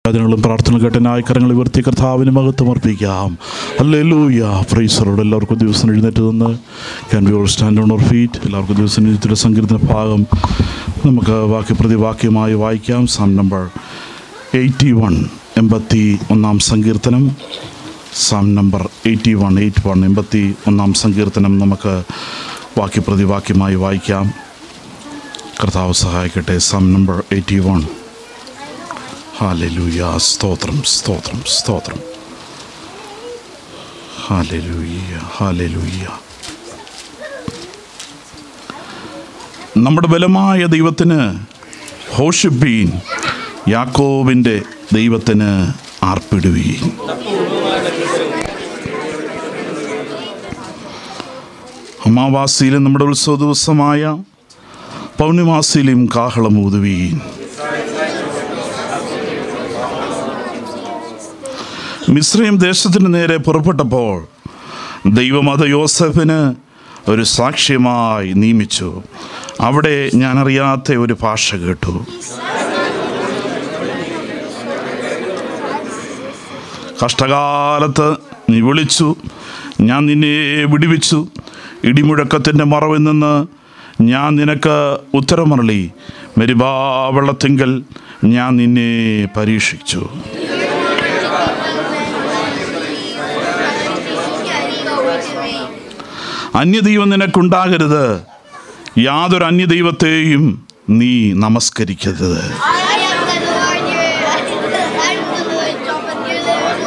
അതിനുള്ള പ്രാർത്ഥന കേട്ടനായ കരങ്ങൾ ഉയർത്തി കർത്താവിന് മഹത്വം അർപ്പിക്കാം അല്ലേ ലൂയ പ്രൈസറോട് എല്ലാവർക്കും ദിവസം എഴുന്നേറ്റ് നിന്ന് can we all stand on our feet എല്ലാവർക്കും ദിവസം എഴുന്നേറ്റ് സങ്കീർത്തന ഭാഗം നമുക്ക് വാക്യ പ്രതിവാക്യമായി വായിക്കാം സം നമ്പർ എയ്റ്റി വൺ എൺപത്തി ഒന്നാം സങ്കീർത്തനം psalm number eighty one eight one എൺപത്തി ഒന്നാം സങ്കീർത്തനം നമുക്ക് വാക്യപ്രതിവാക്യമായി വായിക്കാം കർത്താവ് സഹായിക്കട്ടെ സം നമ്പർ എയ്റ്റി വൺ ഹാലലൂയ സ്തോത്രം സ്തോത്രം സ്തോത്രം ഹാലലൂയ ഹാലലൂയ നമ്മുടെ ബലമായ ദൈവത്തിന് ഹോഷിപ്പീൻ യാക്കോവിൻ്റെ ദൈവത്തിന് ആർപ്പിടുവീൻ അമാവാസിയിലും നമ്മുടെ ഉത്സവ ദിവസമായ പൗർണിമാസിയിലും കാഹളം ഊതുവീൻ മിശ്രയും ദേശത്തിന് നേരെ പുറപ്പെട്ടപ്പോൾ ദൈവം അത് യോസഫിന് ഒരു സാക്ഷ്യമായി നിയമിച്ചു അവിടെ ഞാൻ അറിയാത്ത ഒരു ഭാഷ കേട്ടു കഷ്ടകാലത്ത് നീ വിളിച്ചു ഞാൻ നിന്നെ വിടിവിച്ചു ഇടിമുഴക്കത്തിൻ്റെ മറവിൽ നിന്ന് ഞാൻ നിനക്ക് ഉത്തരമരളി മെരിബാവെള്ളത്തിങ്കൽ ഞാൻ നിന്നെ പരീക്ഷിച്ചു അന്യദൈവം നിനക്കുണ്ടാകരുത് യാതൊരു അന്യദൈവത്തെയും നീ നമസ്കരിക്കരുത് I am the Lord your I am the Lord top of your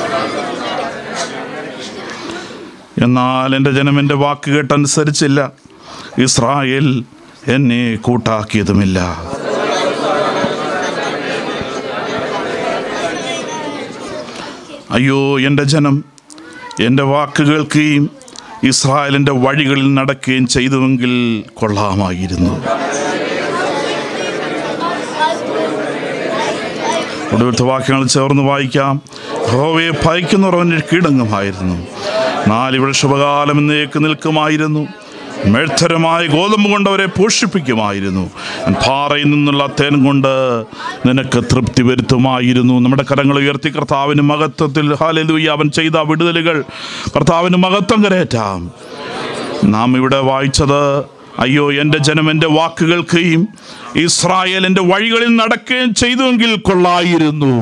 എന്നാൽ എൻ്റെ ജനം എൻ്റെ വാക്ക് കേട്ടനുസരിച്ചില്ല ഇസ്രായേൽ എന്നെ കൂട്ടാക്കിയതുമില്ല അയ്യോ എൻ്റെ ജനം എൻ്റെ വാക്ക് കേൾക്കുകയും ഇസ്രായേലിൻ്റെ വഴികളിൽ നടക്കുകയും ചെയ്തുവെങ്കിൽ കൊള്ളാമായിരുന്നു ഒടുവിലത്തെ വാക്യങ്ങൾ ചേർന്ന് വായിക്കാം ഹോവയെ ഭയക്കുന്നവർ അവൻ്റെ കീടങ്ങമായിരുന്നു നാല് വൃഷഭകാലം എന്നേക്ക് നിൽക്കുമായിരുന്നു മേഴ്ത്തരമായ ഗോതമ്പ് കൊണ്ട് അവരെ പോഷിപ്പിക്കുമായിരുന്നു ഞാൻ പാറയിൽ നിന്നുള്ള തേൻ കൊണ്ട് നിനക്ക് തൃപ്തി വരുത്തുമായിരുന്നു നമ്മുടെ കരങ്ങൾ ഉയർത്തി കർത്താവിന് മഹത്വത്തിൽ ഹാലലൂയ അവൻ ചെയ്ത വിടുതലുകൾ കർത്താവിന് മഹത്വം കരേറ്റാം നാം ഇവിടെ വായിച്ചത് അയ്യോ എൻ്റെ ജനം എൻ്റെ വാക്ക് കേൾക്കുകയും ഇസ്രായേൽ എൻ്റെ വഴികളിൽ നടക്കുകയും ചെയ്തുവെങ്കിൽ കൊള്ളായിരുന്നു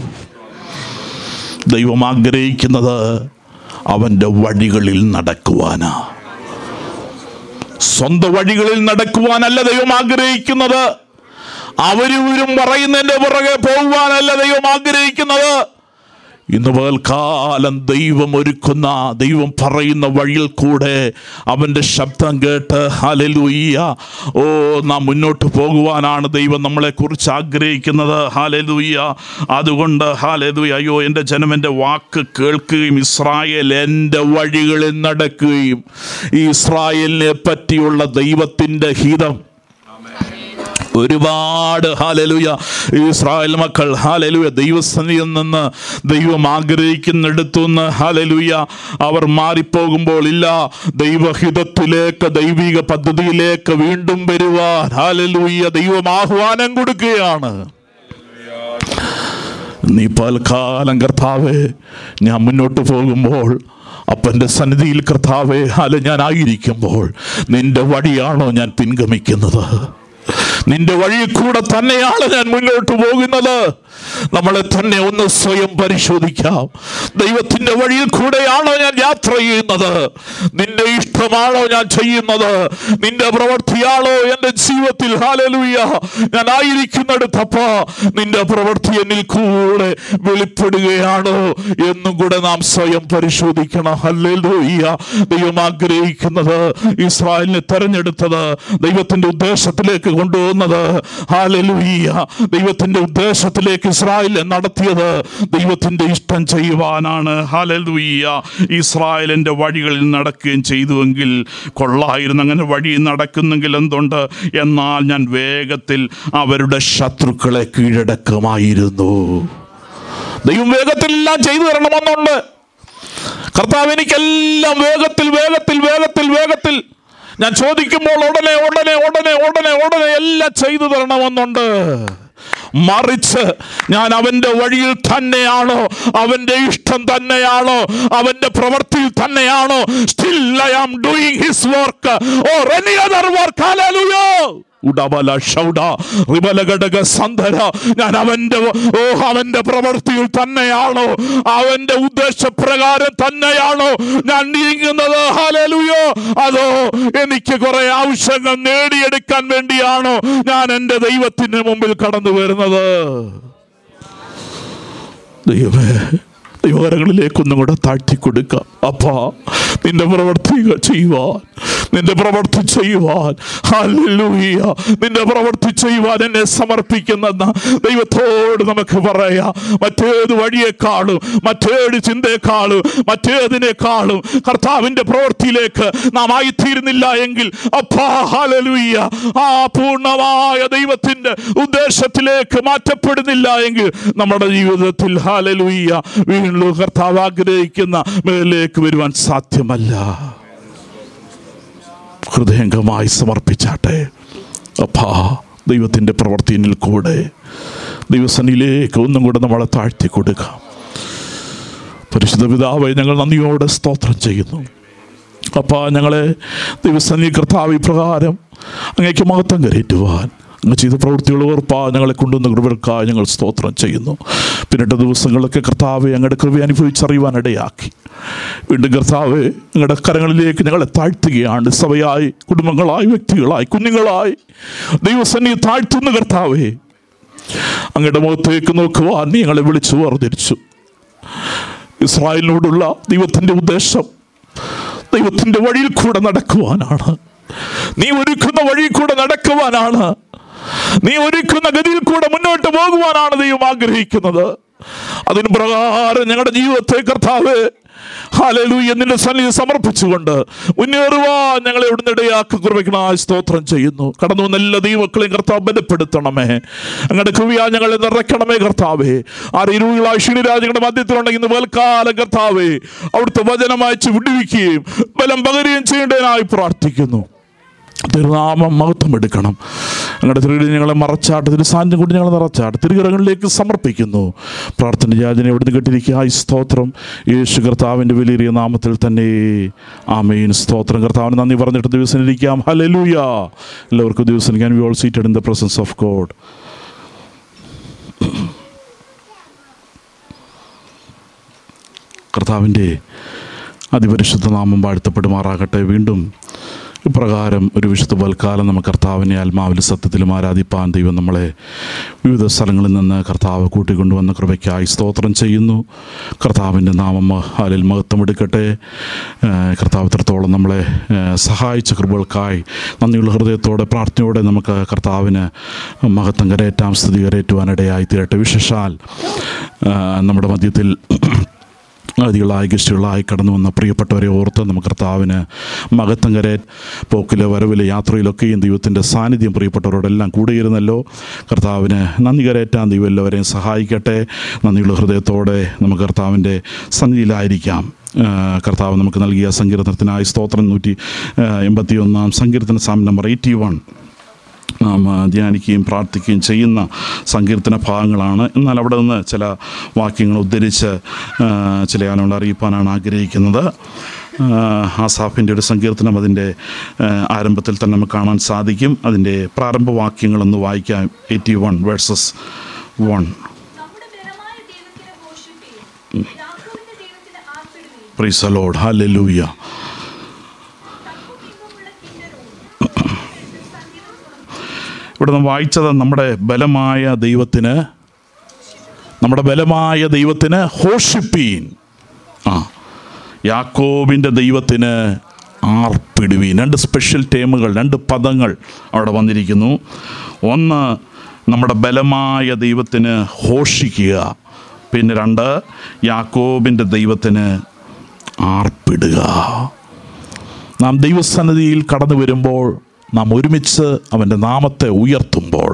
ദൈവം ആഗ്രഹിക്കുന്നത് അവൻ്റെ വഴികളിൽ നടക്കുവാനാ സ്വന്തം വഴികളിൽ നടക്കുവാനല്ല ദൈവം ആഗ്രഹിക്കുന്നത് അവരും ഇവരും പറയുന്നതിൻ്റെ പുറകെ പോകുവാനല്ല ദൈവം ആഗ്രഹിക്കുന്നത് ഇന്ന് പകൽക്കാലം ദൈവം ഒരുക്കുന്ന ദൈവം പറയുന്ന വഴിയിൽ കൂടെ അവൻ്റെ ശബ്ദം കേട്ട് ഹാലലൂയ്യ ഓ നാം മുന്നോട്ട് പോകുവാനാണ് ദൈവം നമ്മളെക്കുറിച്ച് ആഗ്രഹിക്കുന്നത് ഹാലലൂയ്യ അതുകൊണ്ട് ഹാലലൂയ അയ്യോ എൻ്റെ ജനം എൻ്റെ വാക്ക് കേൾക്കുകയും ഇസ്രായേൽ എൻ്റെ വഴികളിൽ നടക്കുകയും ഈ ഇസ്രായേലിനെ പറ്റിയുള്ള ദൈവത്തിൻ്റെ ഹിതം ഒരുപാട് ഹാലലുയ ഇസ്രായേൽ മക്കൾ ഹാലലുയ ദൈവസന്നിധിയിൽ നിന്ന് ദൈവം ആഗ്രഹിക്കുന്നിടത്തുനിന്ന് ഹാലലുയ അവർ മാറിപ്പോകുമ്പോൾ ഇല്ല ദൈവഹിതത്തിലേക്ക് ദൈവിക പദ്ധതിയിലേക്ക് വീണ്ടും വരുവാൻ ഹാലലുയ ദൈവം ആഹ്വാനം കൊടുക്കുകയാണ് നീ പൽക്കാലം കർത്താവേ ഞാൻ മുന്നോട്ട് പോകുമ്പോൾ അപ്പൻ്റെ സന്നിധിയിൽ കർത്താവേ അല്ല ഞാൻ ആയിരിക്കുമ്പോൾ നിന്റെ വഴിയാണോ ഞാൻ പിൻഗമിക്കുന്നത് നിന്റെ വഴിയിൽ കൂടെ തന്നെയാണ് ഞാൻ മുന്നോട്ട് പോകുന്നത് നമ്മളെ തന്നെ ഒന്ന് സ്വയം പരിശോധിക്കാം ദൈവത്തിന്റെ വഴിയിൽ കൂടെയാണോ ഞാൻ യാത്ര ചെയ്യുന്നത് നിന്റെ ഇഷ്ടമാണോ ഞാൻ ചെയ്യുന്നത് നിന്റെ പ്രവൃത്തിയാണോ എൻ്റെ ജീവിതത്തിൽ ഹാലലൂയ ഞാൻ ആയിരിക്കുന്നിടത്തപ്പ നിന്റെ പ്രവൃത്തി എന്നിൽ കൂടെ വെളിപ്പെടുകയാണോ എന്നും കൂടെ നാം സ്വയം പരിശോധിക്കണം ഹല്ലേലൂയ ദൈവം ആഗ്രഹിക്കുന്നത് ഇസ്രായേലിനെ തെരഞ്ഞെടുത്തത് ദൈവത്തിന്റെ ഉദ്ദേശത്തിലേക്ക് കൊണ്ടുവന്നത് ഹാലലൂയ ദൈവത്തിന്റെ ഉദ്ദേശത്തിലേക്ക് ഇസ്രായേലിനെ നടത്തിയത് ദൈവത്തിന്റെ ഇഷ്ടം ചെയ്യുവാനാണ് ഹാലലൂയ ഇസ്രായേലിന്റെ വഴികളിൽ നടക്കുകയും ചെയ്തുവെങ്കിൽ കൊള്ളായിരുന്നു അങ്ങനെ വഴി നടക്കുന്നെങ്കിൽ എന്തുണ്ട് എന്നാൽ ഞാൻ വേഗത്തിൽ അവരുടെ ശത്രുക്കളെ കീഴടക്കുമായിരുന്നു ദൈവം വേഗത്തിൽ എല്ലാം ചെയ്തു തരണമെന്നുണ്ട് കർത്താവ് എനിക്കെല്ലാം വേഗത്തിൽ വേഗത്തിൽ വേഗത്തിൽ വേഗത്തിൽ ഞാൻ ചോദിക്കുമ്പോൾ ഉടനെ ഉടനെ ഉടനെ ഉടനെ ഉടനെ എല്ലാം ചെയ്തു തരണമെന്നുണ്ട് മറിച്ച് ഞാൻ അവൻ്റെ വഴിയിൽ തന്നെയാണോ അവൻ്റെ ഇഷ്ടം തന്നെയാണോ അവൻ്റെ പ്രവൃത്തിയിൽ തന്നെയാണോ still I am doing his work or any other work ഹല്ലേലൂയ ഉടബല ഷൗഡ റിബലഘടക സന്ധര ഞാൻ അവന്റെ ഓ അവന്റെ പ്രവൃത്തിയിൽ തന്നെയാണോ അവന്റെ ഉദ്ദേശപ്രകാരം തന്നെയാണോ ഞാൻ നീങ്ങുന്നത് ഹല്ലേലൂയോ അതോ എനിക്ക് കുറെ ആവശ്യങ്ങൾ നേടിയെടുക്കാൻ വേണ്ടിയാണോ ഞാൻ എൻ്റെ ദൈവത്തിന് മുമ്പിൽ കടന്നു വരുന്നത് ദൈവമേ ദൈവകരങ്ങളിലേക്കൊന്നും കൂടെ താഴ്ത്തി കൊടുക്കാം അപ്പാ നിന്റെ പ്രവൃത്തി ചെയ്യുവാൻ നിന്റെ പ്രവൃത്തി ചെയ്യുവാൻ ഹല്ലേലൂയ നിന്റെ പ്രവൃത്തി ചെയ്യുവാൻ എന്നെ സമർപ്പിക്കുന്ന ദൈവത്തോട് നമുക്ക് പറയാം മറ്റേത് വഴിയെക്കാളും മറ്റേത് ചിന്തയെക്കാളും മറ്റേതിനേക്കാളും കർത്താവിന്റെ പ്രവൃത്തിയിലേക്ക് നാം ആയിത്തീരുന്നില്ല എങ്കിൽ അപ്പാ ഹല്ലേലൂയ ആ പൂർണ്ണമായ ദൈവത്തിന്റെ ഉദ്ദേശത്തിലേക്ക് മാറ്റപ്പെടുന്നില്ല എങ്കിൽ നമ്മുടെ ജീവിതത്തിൽ ഹാലലൂയ്യ വീണ്ടും കർത്താവ് ആഗ്രഹിക്കുന്ന മേലേക്ക് വരുവാൻ സാധ്യമല്ല ഹൃദയംഗമായി സമർപ്പിച്ചാട്ടെ അപ്പാ ദൈവത്തിൻ്റെ പ്രവർത്തിയിൽ കൂടെ ദൈവസനിലേക്ക് ഒന്നും കൂടെ നമ്മളെ താഴ്ത്തി കൊടുക്കാം പരിശുദ്ധ പിതാവെ ഞങ്ങൾ നന്ദിയോടെ സ്തോത്രം ചെയ്യുന്നു അപ്പാ ഞങ്ങളെ ദൈവസന്നി കർത്താവ് ഇപ്രകാരം അങ്ങേക്ക് മഹത്വം കരയറ്റുവാൻ അങ്ങ് ചെയ്ത പ്രവൃത്തികൾ ഓർപ്പാ ഞങ്ങളെ കൊണ്ടുവന്ന കൃപകൾക്കായി ഞങ്ങൾ സ്തോത്രം ചെയ്യുന്നു പിന്നിട്ട ദിവസങ്ങളിലൊക്കെ കർത്താവെ അങ്ങയുടെ കൃപ അനുഭവിച്ചറിയുവാൻ ഇടയാക്കി വീണ്ടും കർത്താവ് ഞങ്ങളുടെ കരങ്ങളിലേക്ക് ഞങ്ങളെ താഴ്ത്തുകയാണ് സഭയായി കുടുംബങ്ങളായി വ്യക്തികളായി കുഞ്ഞുങ്ങളായി ദൈവസന്നി താഴ്ത്തുന്ന കർത്താവേ അങ്ങയുടെ മുഖത്തേക്ക് നോക്കുവാൻ നീ ഞങ്ങളെ വിളിച്ചു വേർതിരിച്ചു ഇസ്രായേലിനോടുള്ള ദൈവത്തിൻ്റെ ഉദ്ദേശം ദൈവത്തിൻ്റെ വഴിയിൽ കൂടെ നടക്കുവാനാണ് നീ ഒരുക്കുന്ന വഴിയിൽ കൂടെ നടക്കുവാനാണ് നീ ഒരുക്കുന്ന ഗതിയിൽ കൂടെ മുന്നോട്ട് പോകുവാനാണ് ദൈവം ആഗ്രഹിക്കുന്നത് അതിന് പ്രകാരം ഞങ്ങളുടെ ജീവിതത്തെ കർത്താവ് ഹാലലൂയ നിന്റെ സന്നിധി സമർപ്പിച്ചുകൊണ്ട് മുന്നേറുവാൻ ഞങ്ങളെ ഇവിടുന്ന് ഇടയാക്കി കുറിക്കണായി സ്തോത്രം ചെയ്യുന്നു കടന്നു വന്ന എല്ലാ ദൈവക്കളെയും കർത്താവ് ബലപ്പെടുത്തണമേ അങ്ങയുടെ കൃപയാ ഞങ്ങളെ നിറയ്ക്കണമേ കർത്താവേ ആ ഇരുവുകളായ ക്ഷീണിരാജങ്ങളുടെ മധ്യത്തിലുണ്ടെങ്കിൽ ഇന്ന് വേൽക്കാലം കർത്താവേ അവിടുത്തെ വചനം അയച്ച് വിടുവിക്കുകയും ബലം പകരുകയും ചെയ്യേണ്ടതിനായി പ്രാർത്ഥിക്കുന്നു തിരുനാമം മഹത്വം എടുക്കണം ഞങ്ങളുടെ തിരുടി ഞങ്ങളെ മറച്ചാട്ട് തിരു സാന്നിധ്യം കൊണ്ട് ഞങ്ങളെ നിറച്ചാട്ട് തിരുകരങ്ങളിലേക്ക് സമർപ്പിക്കുന്നു പ്രാർത്ഥന യാചന എവിടുന്ന് കെട്ടിരിക്കുക ഈ സ്തോത്രം യേശു കർത്താവിൻ്റെ വലിയ നാമത്തിൽ തന്നെ ആമേൻ സ്തോത്രം കർത്താവിന് നന്ദി പറഞ്ഞിട്ട് ദിവസം ഇരിക്കാം ഹലലൂയ എല്ലാവർക്കും ദിവസം can we all seated in the presence of God കർത്താവിൻ്റെ അതിപരിശുദ്ധ നാമം വാഴ്ത്തപ്പെടുമാറാകട്ടെ വീണ്ടും ഇപ്രകാരം ഒരു വിശുദ്ധ വൽക്കാലം നമുക്ക് കർത്താവിനെ ആത്മാവിൽ സത്യത്തിലും ആരാധിപ്പാൻ ദൈവം നമ്മളെ വിവിധ സ്ഥലങ്ങളിൽ നിന്ന് കർത്താവ് കൂട്ടിക്കൊണ്ടുവന്ന കൃപയ്ക്കായി സ്തോത്രം ചെയ്യുന്നു കർത്താവിൻ്റെ നാമം അതിൽ മഹത്വം എടുക്കട്ടെ ഏഹ് കർത്താവ് ഇത്രത്തോളം നമ്മളെ ഏഹ് സഹായിച്ച കൃപകൾക്കായി നന്ദിയുള്ള ഹൃദയത്തോടെ പ്രാർത്ഥനയോടെ നമുക്ക് കർത്താവിന് മഹത്വം കരയേറ്റാം സ്ഥിതി കരയേറ്റുവാനിടയായി തീരട്ടെ വിശേഷാൽ ഏഹ് നമ്മുടെ മധ്യത്തിൽ അതികളായി ഗസ്റ്റുകളായി കടന്നു വന്ന പ്രിയപ്പെട്ടവരെ ഓർത്ത് നമുക്ക് കർത്താവിന് മകത്തം കരേ പോക്കിലെ വരവിലെ യാത്രയിലൊക്കെയും ദൈവത്തിൻ്റെ സാന്നിധ്യം പ്രിയപ്പെട്ടവരോടെല്ലാം കൂടിയിരുന്നല്ലോ കർത്താവിന് നന്ദി കരേറ്റാൻ ദൈവം എല്ലാവരെയും സഹായിക്കട്ടെ നന്ദിയുള്ള ഹൃദയത്തോടെ നമുക്ക് കർത്താവിൻ്റെ സന്നിധിയിലായിരിക്കാം ആ, കർത്താവ് നമുക്ക് നൽകിയ സങ്കീർത്തനത്തിനായി സ്തോത്രം നൂറ്റി എൺപത്തി ഒന്നാം സങ്കീർത്തന സാം നമ്പർ എയ്റ്റി വൺ നാം ആ, ധ്യാനിക്കുകയും പ്രാർത്ഥിക്കുകയും ചെയ്യുന്ന സങ്കീർത്തന ഭാഗങ്ങളാണ് എന്നാൽ അവിടെ നിന്ന് ചില വാക്യങ്ങൾ ഉദ്ധരിച്ച് ആ, ചില ആളുകൾ അറിയിപ്പാനാണ് ആഗ്രഹിക്കുന്നത് ആ, ആസാഫിൻ്റെ ഒരു സങ്കീർത്തനം അതിൻ്റെ ആ, ആരംഭത്തിൽ തന്നെ നമുക്ക് കാണാൻ സാധിക്കും അതിൻ്റെ പ്രാരംഭ വാക്യങ്ങളൊന്ന് വായിക്കാം എയ്റ്റി വൺ വേഴ്സസ് വൺ നമ്മുടെ ബലമായ ദൈവത്തിന് ഘോഷിപ്പീൻ യാക്കോബിന്റെ ദൈവത്തിന് ആർപ്പിടുവീൻ പ്രീസ് അലോഡ് ഹല്ലേലൂയ തപ്പുമിങ്ങുമുള്ള കിന്നരവും സംഗീതം തുറന്നു ഇവിടെ നാം വായിച്ചത് നമ്മുടെ ബലമായ ദൈവത്തിന് നമ്മുടെ ബലമായ ദൈവത്തിന് ഹോഷിപ്പീൻ ആ യാക്കോബിൻ്റെ ദൈവത്തിന് ആർപ്പിടുവീൻ രണ്ട് സ്പെഷ്യൽ ടേമുകൾ രണ്ട് പദങ്ങൾ അവിടെ വന്നിരിക്കുന്നു ഒന്ന് നമ്മുടെ ബലമായ ദൈവത്തിന് ഹോഷിക്കുക പിന്നെ രണ്ട് യാക്കോബിൻ്റെ ദൈവത്തിന് ആർപ്പിടുക നാം ദൈവസന്നിധിയിൽ കടന്നു വരുമ്പോൾ നാം ഒരുമിച്ച് അവൻ്റെ നാമത്തെ ഉയർത്തുമ്പോൾ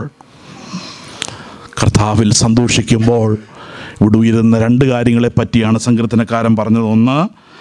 കർത്താവിൽ സന്തോഷിക്കുമ്പോൾ ഇവിടെ ഉയരുന്ന രണ്ട് കാര്യങ്ങളെ പറ്റിയാണ് സങ്കീർത്തനക്കാരൻ പറഞ്ഞത് ഒന്ന്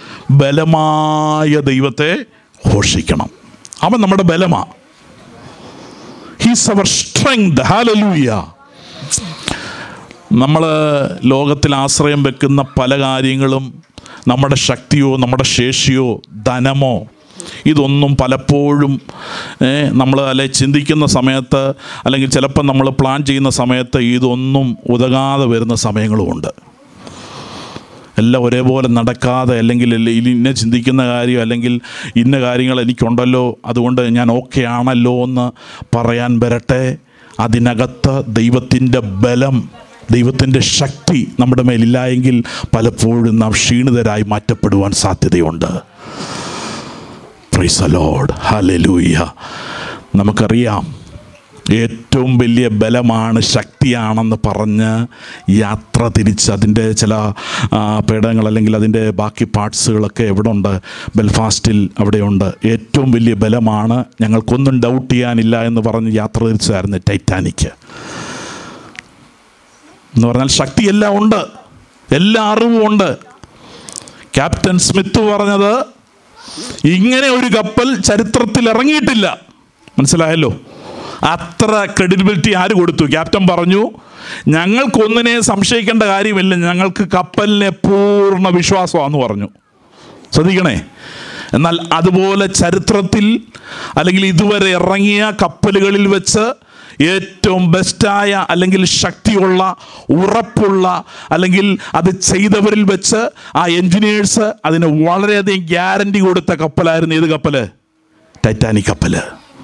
ബലമായ ദൈവത്തെ ഘോഷിക്കണം അവൻ നമ്മുടെ ബലമാ ഹീസ് അവർ സ്ട്രെങ്ത് ഹാലലൂയ നമ്മൾ ലോകത്തിൽ ആശ്രയം വെക്കുന്ന പല കാര്യങ്ങളും നമ്മുടെ ശക്തിയോ നമ്മുടെ ശേഷിയോ ധനമോ ഇതൊന്നും പലപ്പോഴും നമ്മൾ അല്ലെ ചിന്തിക്കുന്ന സമയത്ത് അല്ലെങ്കിൽ ചിലപ്പോൾ നമ്മൾ പ്ലാൻ ചെയ്യുന്ന സമയത്ത് ഇതൊന്നും ഉതകാതെ വരുന്ന സമയങ്ങളുമുണ്ട് എല്ലാം ഒരേപോലെ നടക്കാതെ അല്ലെങ്കിൽ ഇല്ല- ഇനി ഇന്ന ചിന്തിക്കുന്ന കാര്യം അല്ലെങ്കിൽ ഇന്ന കാര്യങ്ങൾ എനിക്കുണ്ടല്ലോ അതുകൊണ്ട് ഞാൻ ഓക്കെ ആണല്ലോ എന്ന് പറയാൻ വരട്ടെ അതിനകത്ത് ദൈവത്തിൻ്റെ ബലം ദൈവത്തിൻ്റെ ശക്തി നമ്മുടെ മേലില്ലായെങ്കിൽ പലപ്പോഴും നാം ക്ഷീണിതരായി മാറ്റപ്പെടുവാൻ സാധ്യതയുണ്ട് പ്രൈസ് ലോഡ് ഹലലൂയ നമുക്കറിയാം ഏറ്റവും വലിയ ബലമാണ് ശക്തിയാണെന്ന് പറഞ്ഞ് യാത്ര തിരിച്ച് അതിൻ്റെ ചില ആ, പേടകങ്ങൾ അല്ലെങ്കിൽ അതിൻ്റെ ബാക്കി പാർട്സുകളൊക്കെ എവിടെ ഉണ്ട് ബെൽഫാസ്റ്റിൽ അവിടെയുണ്ട് ഏറ്റവും വലിയ ബലമാണ് ഞങ്ങൾക്കൊന്നും ഡൗട്ട് ചെയ്യാനില്ല എന്ന് പറഞ്ഞ് യാത്ര തിരിച്ചായിരുന്നു ടൈറ്റാനിക്ക് എന്ന് പറഞ്ഞാൽ ശക്തിയെല്ലാം ഉണ്ട് എല്ലാ അറിവും ഉണ്ട് ക്യാപ്റ്റൻ സ്മിത്ത് പറഞ്ഞത് ഇങ്ങനെ ഒരു കപ്പൽ ചരിത്രത്തിൽ ഇറങ്ങിയിട്ടില്ല മനസ്സിലായല്ലോ അത്ര ക്രെഡിബിലിറ്റി ആര് കൊടുത്തു ക്യാപ്റ്റൻ പറഞ്ഞു ഞങ്ങൾക്കൊന്നിനെ സംശയിക്കേണ്ട കാര്യമില്ല ഞങ്ങൾക്ക് കപ്പലിനെ പൂർണ്ണ വിശ്വാസമാണെന്ന് പറഞ്ഞു ശ്രദ്ധിക്കണേ എന്നാൽ അതുപോലെ ചരിത്രത്തിൽ അല്ലെങ്കിൽ ഇതുവരെ ഇറങ്ങിയ കപ്പലുകളിൽ വെച്ച് ഏറ്റവും ബെസ്റ്റായ അല്ലെങ്കിൽ ശക്തിയുള്ള ഉറപ്പുള്ള അല്ലെങ്കിൽ അത് ചെയ്തവരിൽ വെച്ച് ആ എൻജിനീയേഴ്സ് അതിന് വളരെയധികം ഗ്യാരണ്ടി കൊടുത്ത കപ്പലായിരുന്നു ഏത് കപ്പല് ടൈറ്റാനിക് കപ്പല്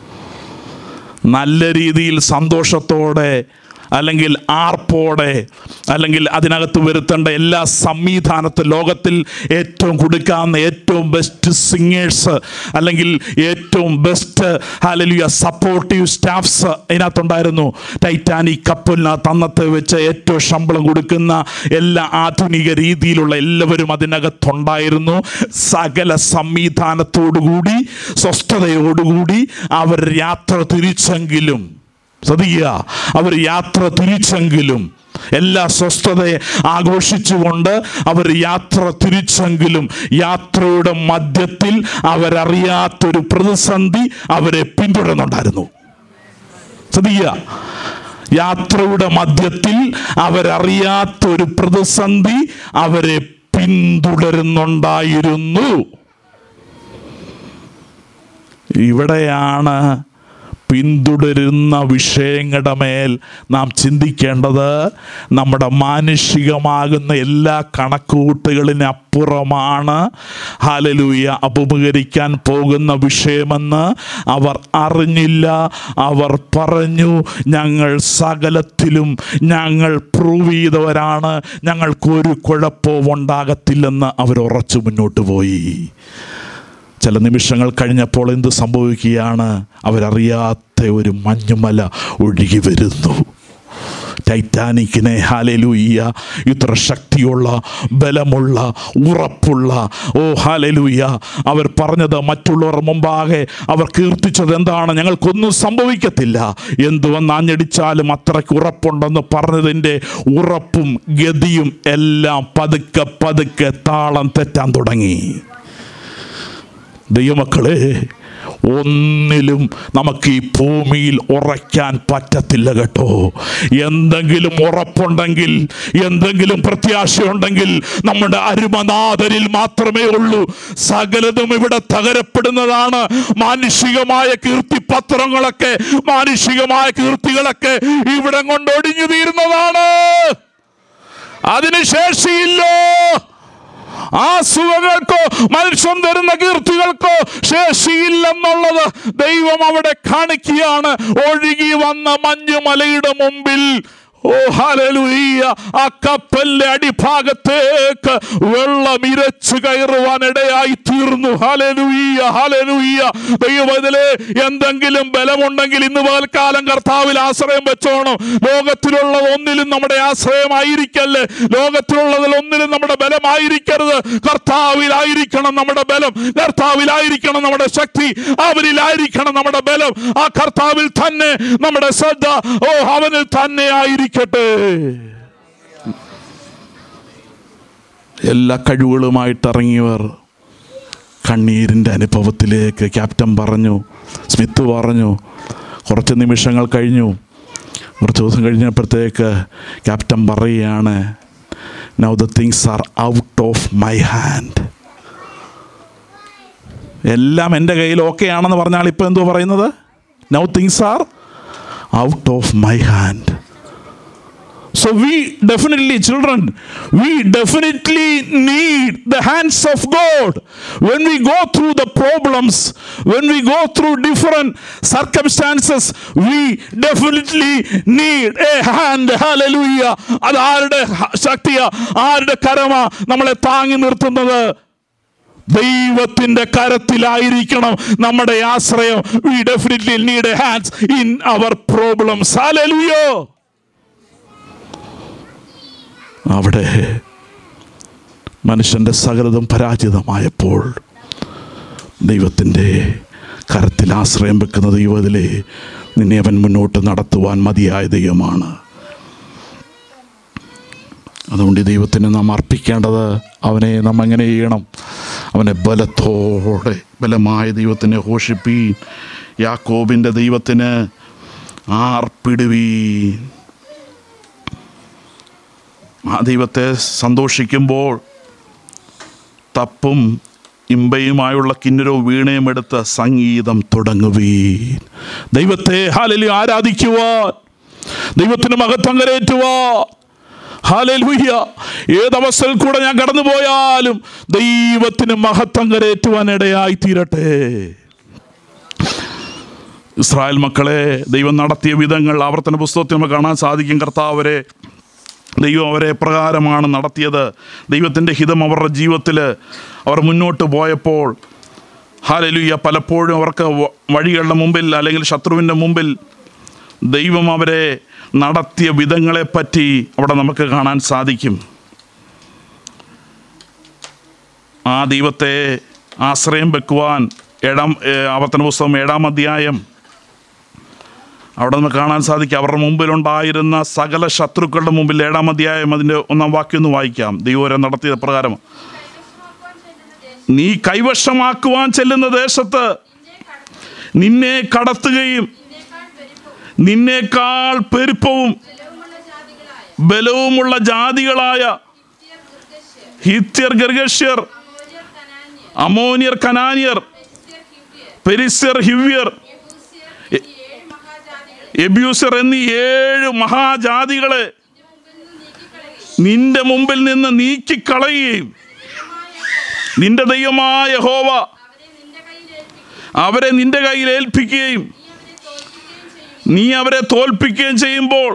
നല്ല രീതിയിൽ സന്തോഷത്തോടെ അല്ലെങ്കിൽ ആർപ്പോടെ അല്ലെങ്കിൽ അതിനകത്ത് വരുത്തേണ്ട എല്ലാ സംവിധാനത്തിൽ ലോകത്തിൽ ഏറ്റവും കൊടുക്കാവുന്ന ഏറ്റവും ബെസ്റ്റ് സിംഗേഴ്സ് അല്ലെങ്കിൽ ഏറ്റവും ബെസ്റ്റ് ഹാലലിയ സപ്പോർട്ടീവ് സ്റ്റാഫ്സ് അതിനകത്തുണ്ടായിരുന്നു ടൈറ്റാനിക് കപ്പലിനകത്ത് അന്നത്തെ വെച്ച് ഏറ്റവും ശമ്പളം കൊടുക്കുന്ന എല്ലാ ആധുനിക രീതിയിലുള്ള എല്ലാവരും അതിനകത്തുണ്ടായിരുന്നു സകല സംവിധാനത്തോടുകൂടി സ്വസ്ഥതയോടുകൂടി അവർ യാത്ര തിരിച്ചെങ്കിലും ശ്രദ്ധിക്കുക അവർ യാത്ര തിരിച്ചെങ്കിലും എല്ലാ സ്വസ്ഥതയെ ആഘോഷിച്ചുകൊണ്ട് അവർ യാത്ര തിരിച്ചെങ്കിലും യാത്രയുടെ മധ്യത്തിൽ അവരറിയാത്തൊരു പ്രതിസന്ധി അവരെ പിന്തുടരുന്നുണ്ടായിരുന്നു ശ്രദ്ധിക്കുക യാത്രയുടെ മധ്യത്തിൽ അവരറിയാത്തൊരു പ്രതിസന്ധി അവരെ പിന്തുടരുന്നുണ്ടായിരുന്നു ഇവിടെയാണ് പിന്തുടരുന്ന വിഷയങ്ങളുടെ മേൽ നാം ചിന്തിക്കേണ്ടത് നമ്മുടെ മാനുഷികമാകുന്ന എല്ലാ കണക്കുകൂട്ടുകളിനപ്പുറമാണ് ഹാലലൂയ അപമുഖരിക്കാൻ പോകുന്ന വിഷയമെന്ന് അവർ അറിഞ്ഞില്ല അവർ പറഞ്ഞു ഞങ്ങൾ സകലത്തിലും ഞങ്ങൾ പ്രൂവ് ചെയ്തവരാണ് ഞങ്ങൾക്കൊരു കുഴപ്പവും ഉണ്ടാകത്തില്ലെന്ന് അവർ ഉറച്ചു മുന്നോട്ട് പോയി ചില നിമിഷങ്ങൾ കഴിഞ്ഞപ്പോൾ എന്ത് സംഭവിക്കുകയാണ് അവരറിയാത്ത ഒരു മഞ്ഞുമല ഒഴുകി വരുന്നു ടൈറ്റാനിക്കിനെ ഹാലലൂയ്യ ഇത്ര ശക്തിയുള്ള ബലമുള്ള ഉറപ്പുള്ള ഓ ഹാലലൂയ്യ അവർ പറഞ്ഞത് മറ്റുള്ളവർ മുമ്പാകെ അവർ കീർത്തിച്ചത് എന്താണ് ഞങ്ങൾക്കൊന്നും സംഭവിക്കത്തില്ല എന്തു വന്നാഞ്ഞടിച്ചാലും അത്രയ്ക്ക് ഉറപ്പുണ്ടെന്ന് പറഞ്ഞതിൻ്റെ ഉറപ്പും ഗതിയും എല്ലാം പതുക്കെ പതുക്കെ താളം തെറ്റാൻ തുടങ്ങി ദൈവമക്കളെ ഒന്നിലും നമുക്ക് ഈ ഭൂമിയിൽ ഉറയ്ക്കാൻ പറ്റത്തില്ല കേട്ടോ എന്തെങ്കിലും ഉറപ്പുണ്ടെങ്കിൽ എന്തെങ്കിലും പ്രത്യാശയുണ്ടെങ്കിൽ നമ്മുടെ അരുമനാഥരിൽ മാത്രമേ ഉള്ളൂ സകലതും ഇവിടെ തകരപ്പെടുന്നതാണ് മാനുഷികമായ കീർത്തിപത്രങ്ങളൊക്കെ മാനുഷികമായ കീർത്തികളൊക്കെ ഇവിടെ കൊണ്ട് ഒടിഞ്ഞു തീരുന്നതാണ് അതിന് ശേഷിയില്ലോ ആ സുഖങ്ങൾക്കോ മനുഷ്യൻ തരുന്ന കീർത്തികൾക്കോ ശേഷിയില്ലെന്നുള്ളത് ദൈവം അവിടെ കാണിക്കുകയാണ് ഒഴുകി വന്ന മഞ്ഞുമലയുടെ മുമ്പിൽ ഓ ഹല്ലേലൂയ ആ കപ്പലിന്റെ അടിഭാഗത്തേക്ക് വെള്ളം ഇരച്ചു കയറുവാൻ ഇടയായി തീർന്നു ഹലലൂയ ഹലലൂയ ദൈവത്തിലെ എന്തെങ്കിലും ബലമുണ്ടെങ്കിൽ ഇന്ന് പകൽക്കാലം കർത്താവിൽ ആശ്രയം വെച്ചോണം ലോകത്തിലുള്ളത് ഒന്നിലും നമ്മുടെ ആശ്രയമായിരിക്കല്ലേ ലോകത്തിലുള്ളതിൽ ഒന്നിലും നമ്മുടെ ബലമായിരിക്കരുത് കർത്താവിലായിരിക്കണം നമ്മുടെ ബലം കർത്താവിലായിരിക്കണം നമ്മുടെ ശക്തി അവരിലായിരിക്കണം നമ്മുടെ ബലം ആ കർത്താവിൽ തന്നെ നമ്മുടെ ശ്രദ്ധ ഓ അവനിൽ തന്നെ ആയിരിക്കട്ടെ എല്ലാ കഴിവുകളുമായിട്ട് ഇറങ്ങിയവർ കണ്ണീരിൻ്റെ അനുഭവത്തിലേക്ക് ക്യാപ്റ്റൻ പറഞ്ഞു സ്മിത്ത് പറഞ്ഞു കുറച്ച് നിമിഷങ്ങൾ കഴിഞ്ഞു കുറച്ച് ദിവസം കഴിഞ്ഞപ്പോഴത്തേക്ക് ക്യാപ്റ്റൻ പറയുകയാണ് now the things are out of my hand എല്ലാം എൻ്റെ കയ്യിൽ ഓക്കെ ആണെന്ന് പറഞ്ഞാൽ ഇപ്പോൾ എന്തോ പറയുന്നത് now things are out of my hand So we definitely, children, we definitely need the hands of God. When we go through the problems, when we go through different circumstances, we definitely need a hand. Hallelujah. അത് ആരുടെ ശക്തിയ ആരുടെ കരമ നമ്മളെ താങ്ങി നിർത്തുന്നത് ദൈവത്തിന്റെ കരത്തിലായിരിക്കണം നമ്മുടെ ആശ്രയം we definitely need a hands in our problems ഹാലലുയോ അവിടെ മനുഷ്യൻ്റെ സകലതും പരാജിതമായപ്പോൾ ദൈവത്തിൻ്റെ കരത്തിൽ ആശ്രയം വെക്കുന്ന ദൈവത്തിലെ നിന്നെ അവൻ മുന്നോട്ട് നടത്തുവാൻ മതിയായ ദൈവമാണ് അതുകൊണ്ട് ഈ ദൈവത്തിന് നാം അർപ്പിക്കേണ്ടത് അവനെ നാം എങ്ങനെ ചെയ്യണം അവനെ ബലത്തോടെ ബലമായ ദൈവത്തിനെ ഘോഷിപ്പീൻ യാക്കോബിൻ്റെ ദൈവത്തിന് ആർപ്പിടുവീൻ ആ ദൈവത്തെ സന്തോഷിക്കുമ്പോൾ തപ്പും ഇമ്പയുമായുള്ള കിന്നരവും വീണയും എടുത്ത് സംഗീതം തുടങ്ങുവീൻ ദൈവത്തെ ഹാലലി ആരാധിക്കുവാൻ ദൈവത്തിന് മഹത്വം കരേറ്റുവാൻ ഹാലലുയ്യ ഏതവസ്ഥയിൽ കൂടെ ഞാൻ കടന്നു പോയാലും ദൈവത്തിന് മഹത്വം കരേറ്റുവാൻ ഇടയായി തീരട്ടെ ഇസ്രായേൽ മക്കളെ ദൈവം നടത്തിയ വിധങ്ങൾ ആവർത്തന പുസ്തകത്തിൽ നമുക്ക് കാണാൻ സാധിക്കും കർത്താവരെ ദൈവം അവരെ പ്രകാരമാണ് നടത്തിയത് ദൈവത്തിൻ്റെ ഹിതം അവരുടെ ജീവിതത്തിൽ അവർ മുന്നോട്ട് പോയപ്പോൾ ഹാലലുയ്യ പലപ്പോഴും അവർക്ക് വ- വഴികളുടെ മുമ്പിൽ അല്ലെങ്കിൽ ശത്രുവിൻ്റെ മുമ്പിൽ ദൈവം അവരെ നടത്തിയ വിധങ്ങളെപ്പറ്റി അവിടെ നമുക്ക് കാണാൻ സാധിക്കും ആ ദൈവത്തെ ആശ്രയം വെക്കുവാൻ ഏഴാം ഏ, ആവർത്തന പുസ്തകം ഏഴാം അധ്യായം അവിടെ നമുക്ക് കാണാൻ സാധിക്കും അവരുടെ മുമ്പിലുണ്ടായിരുന്ന സകല ശത്രുക്കളുടെ മുമ്പിൽ ഏഴാം അധ്യായം അതിൻ്റെ ഒന്നാം വാക്യം ഒന്ന് വായിക്കാം ദൈവം നടത്തിയ പ്രകാരം നീ കൈവശമാക്കുവാൻ ചെല്ലുന്ന ദേശത്ത് നിന്നെ കടത്തുകയും നിന്നേക്കാൾ പെരുപ്പവും ബലവുമുള്ള ജാതികളായ ഹിത്യർ ഗർഗഷ്യർ അമോനിയർ കനാനിയർ പെരിസ്യർ ഹിവ്യർ എബ്യൂസർ എന്നീ ഏഴ് മഹാജാതികളെ നിന്റെ മുമ്പിൽ നിന്ന് നീക്കിക്കളയുകയും നിന്റെ ദൈവമായ ഹോവ അവരെ നിന്റെ കയ്യിൽ ഏൽപ്പിക്കുകയും നീ അവരെ തോൽപ്പിക്കുകയും ചെയ്യുമ്പോൾ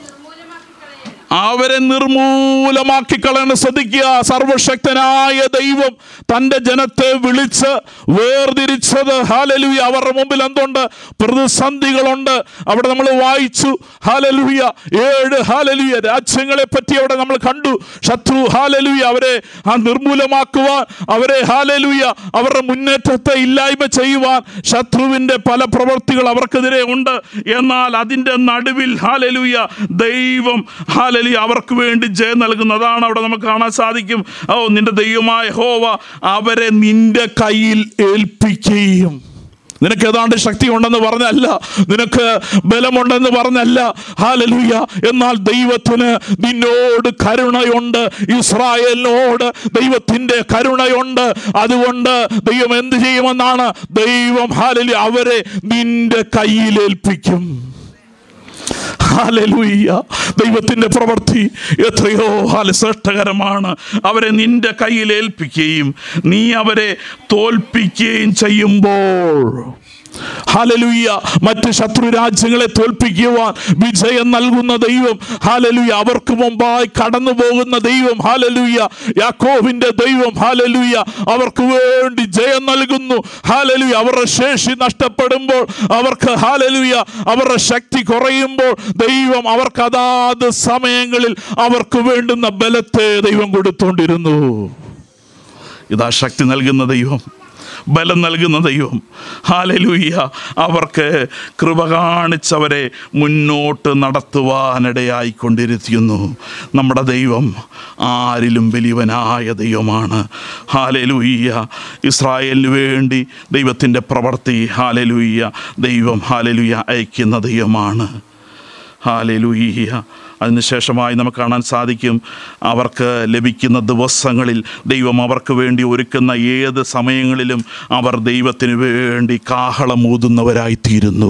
അവരെ നിർമൂലമാക്കി കളയണം ശ്രദ്ധിക്കുക സർവശക്തനായ ദൈവം തൻ്റെ ജനത്തെ വിളിച്ച് വേർതിരിച്ചത് ഹാലലുയ അവരുടെ മുമ്പിൽ എന്തുണ്ട് പ്രതിസന്ധികളുണ്ട് അവിടെ നമ്മൾ വായിച്ചു ഹാലലുയ ഏഴ് ഹാലലുയ രാജ്യങ്ങളെ പറ്റി അവിടെ നമ്മൾ കണ്ടു ശത്രു ഹാലലുയ അവരെ ആ നിർമൂലമാക്കുവാൻ അവരെ ഹാലലുയ അവരുടെ മുന്നേറ്റത്തെ ഇല്ലായ്മ ചെയ്യുവാൻ ശത്രുവിൻ്റെ പല പ്രവൃത്തികൾ അവർക്കെതിരെ ഉണ്ട് എന്നാൽ അതിൻ്റെ നടുവിൽ ഹാലലുയ ദൈവം ഹാലലി അവർക്ക് വേണ്ടി ജയം നൽകുന്നു അതാണ് അവിടെ നമുക്ക് കാണാൻ സാധിക്കും ഓ നിന്റെ ദൈവമായ ഹോവ അവരെ നിന്റെ കയ്യിൽ ഏൽപ്പിക്കുകയും നിനക്ക് ഏതാണ്ട് ശക്തി ഉണ്ടെന്ന് പറഞ്ഞല്ല നിനക്ക് ബലമുണ്ടെന്ന് പറഞ്ഞല്ല ഹാലലുയ എന്നാൽ ദൈവത്തിന് നിന്നോട് കരുണയുണ്ട് ഇസ്രായേലിനോട് ദൈവത്തിൻ്റെ കരുണയുണ്ട് അതുകൊണ്ട് ദൈവം എന്ത് ചെയ്യുമെന്നാണ് ദൈവം ഹാലലി അവരെ നിന്റെ കയ്യിൽ ഏൽപ്പിക്കും ഹാലലൂയ്യ ദൈവത്തിൻ്റെ പ്രവൃത്തി എത്രയോ ഹാല ശ്രേഷ്ഠകരമാണ് അവരെ നിന്റെ കയ്യിൽ ഏൽപ്പിക്കുകയും നീ അവരെ തോൽപ്പിക്കുകയും ചെയ്യുമ്പോൾ ഹാലലുയ്യ മറ്റ് ശത്രു രാജ്യങ്ങളെ തോൽപ്പിക്കുവാൻ വിജയം നൽകുന്ന ദൈവം ഹാലലുയ്യ അവർക്ക് മുമ്പായി കടന്നു പോകുന്ന ദൈവം ഹാലലുയ്യ യാക്കോവിന്റെ ദൈവം ഹാലലുയ്യ അവർക്ക് വേണ്ടി ജയം നൽകുന്നു ഹാലലുയ്യ അവരുടെ ശേഷി നഷ്ടപ്പെടുമ്പോൾ അവർക്ക് ഹാലലുയ്യ അവരുടെ ശക്തി കുറയുമ്പോൾ ദൈവം അവർക്ക് അതാത് സമയങ്ങളിൽ അവർക്ക് വേണ്ടുന്ന ബലത്തെ ദൈവം കൊടുത്തോണ്ടിരുന്നു ഇതാ ശക്തി നൽകുന്ന ദൈവം ബലം നൽകുന്ന ദൈവം ഹാലലൂയ്യ അവർക്ക് കൃപ കാണിച്ചവരെ മുന്നോട്ട് നടത്തുവാനിടയായിക്കൊണ്ടിരിക്കുന്നു നമ്മുടെ ദൈവം ആരിലും വലിയവനായ ദൈവമാണ് ഹാലലൂയ്യ ഇസ്രായേലിന് വേണ്ടി ദൈവത്തിൻ്റെ പ്രവൃത്തി ഹാലലൂയ്യ ദൈവം ഹാലലൂയ്യ അയക്കുന്ന ദൈവമാണ് ഹാലലൂയ്യ അതിനുശേഷമായി നമുക്ക് കാണാൻ സാധിക്കും അവർക്ക് ലഭിക്കുന്ന ദിവസങ്ങളിൽ ദൈവം അവർക്ക് വേണ്ടി ഒരുക്കുന്ന ഏത് സമയങ്ങളിലും അവർ ദൈവത്തിന് വേണ്ടി കാഹളം ഊതുന്നവരായിത്തീരുന്നു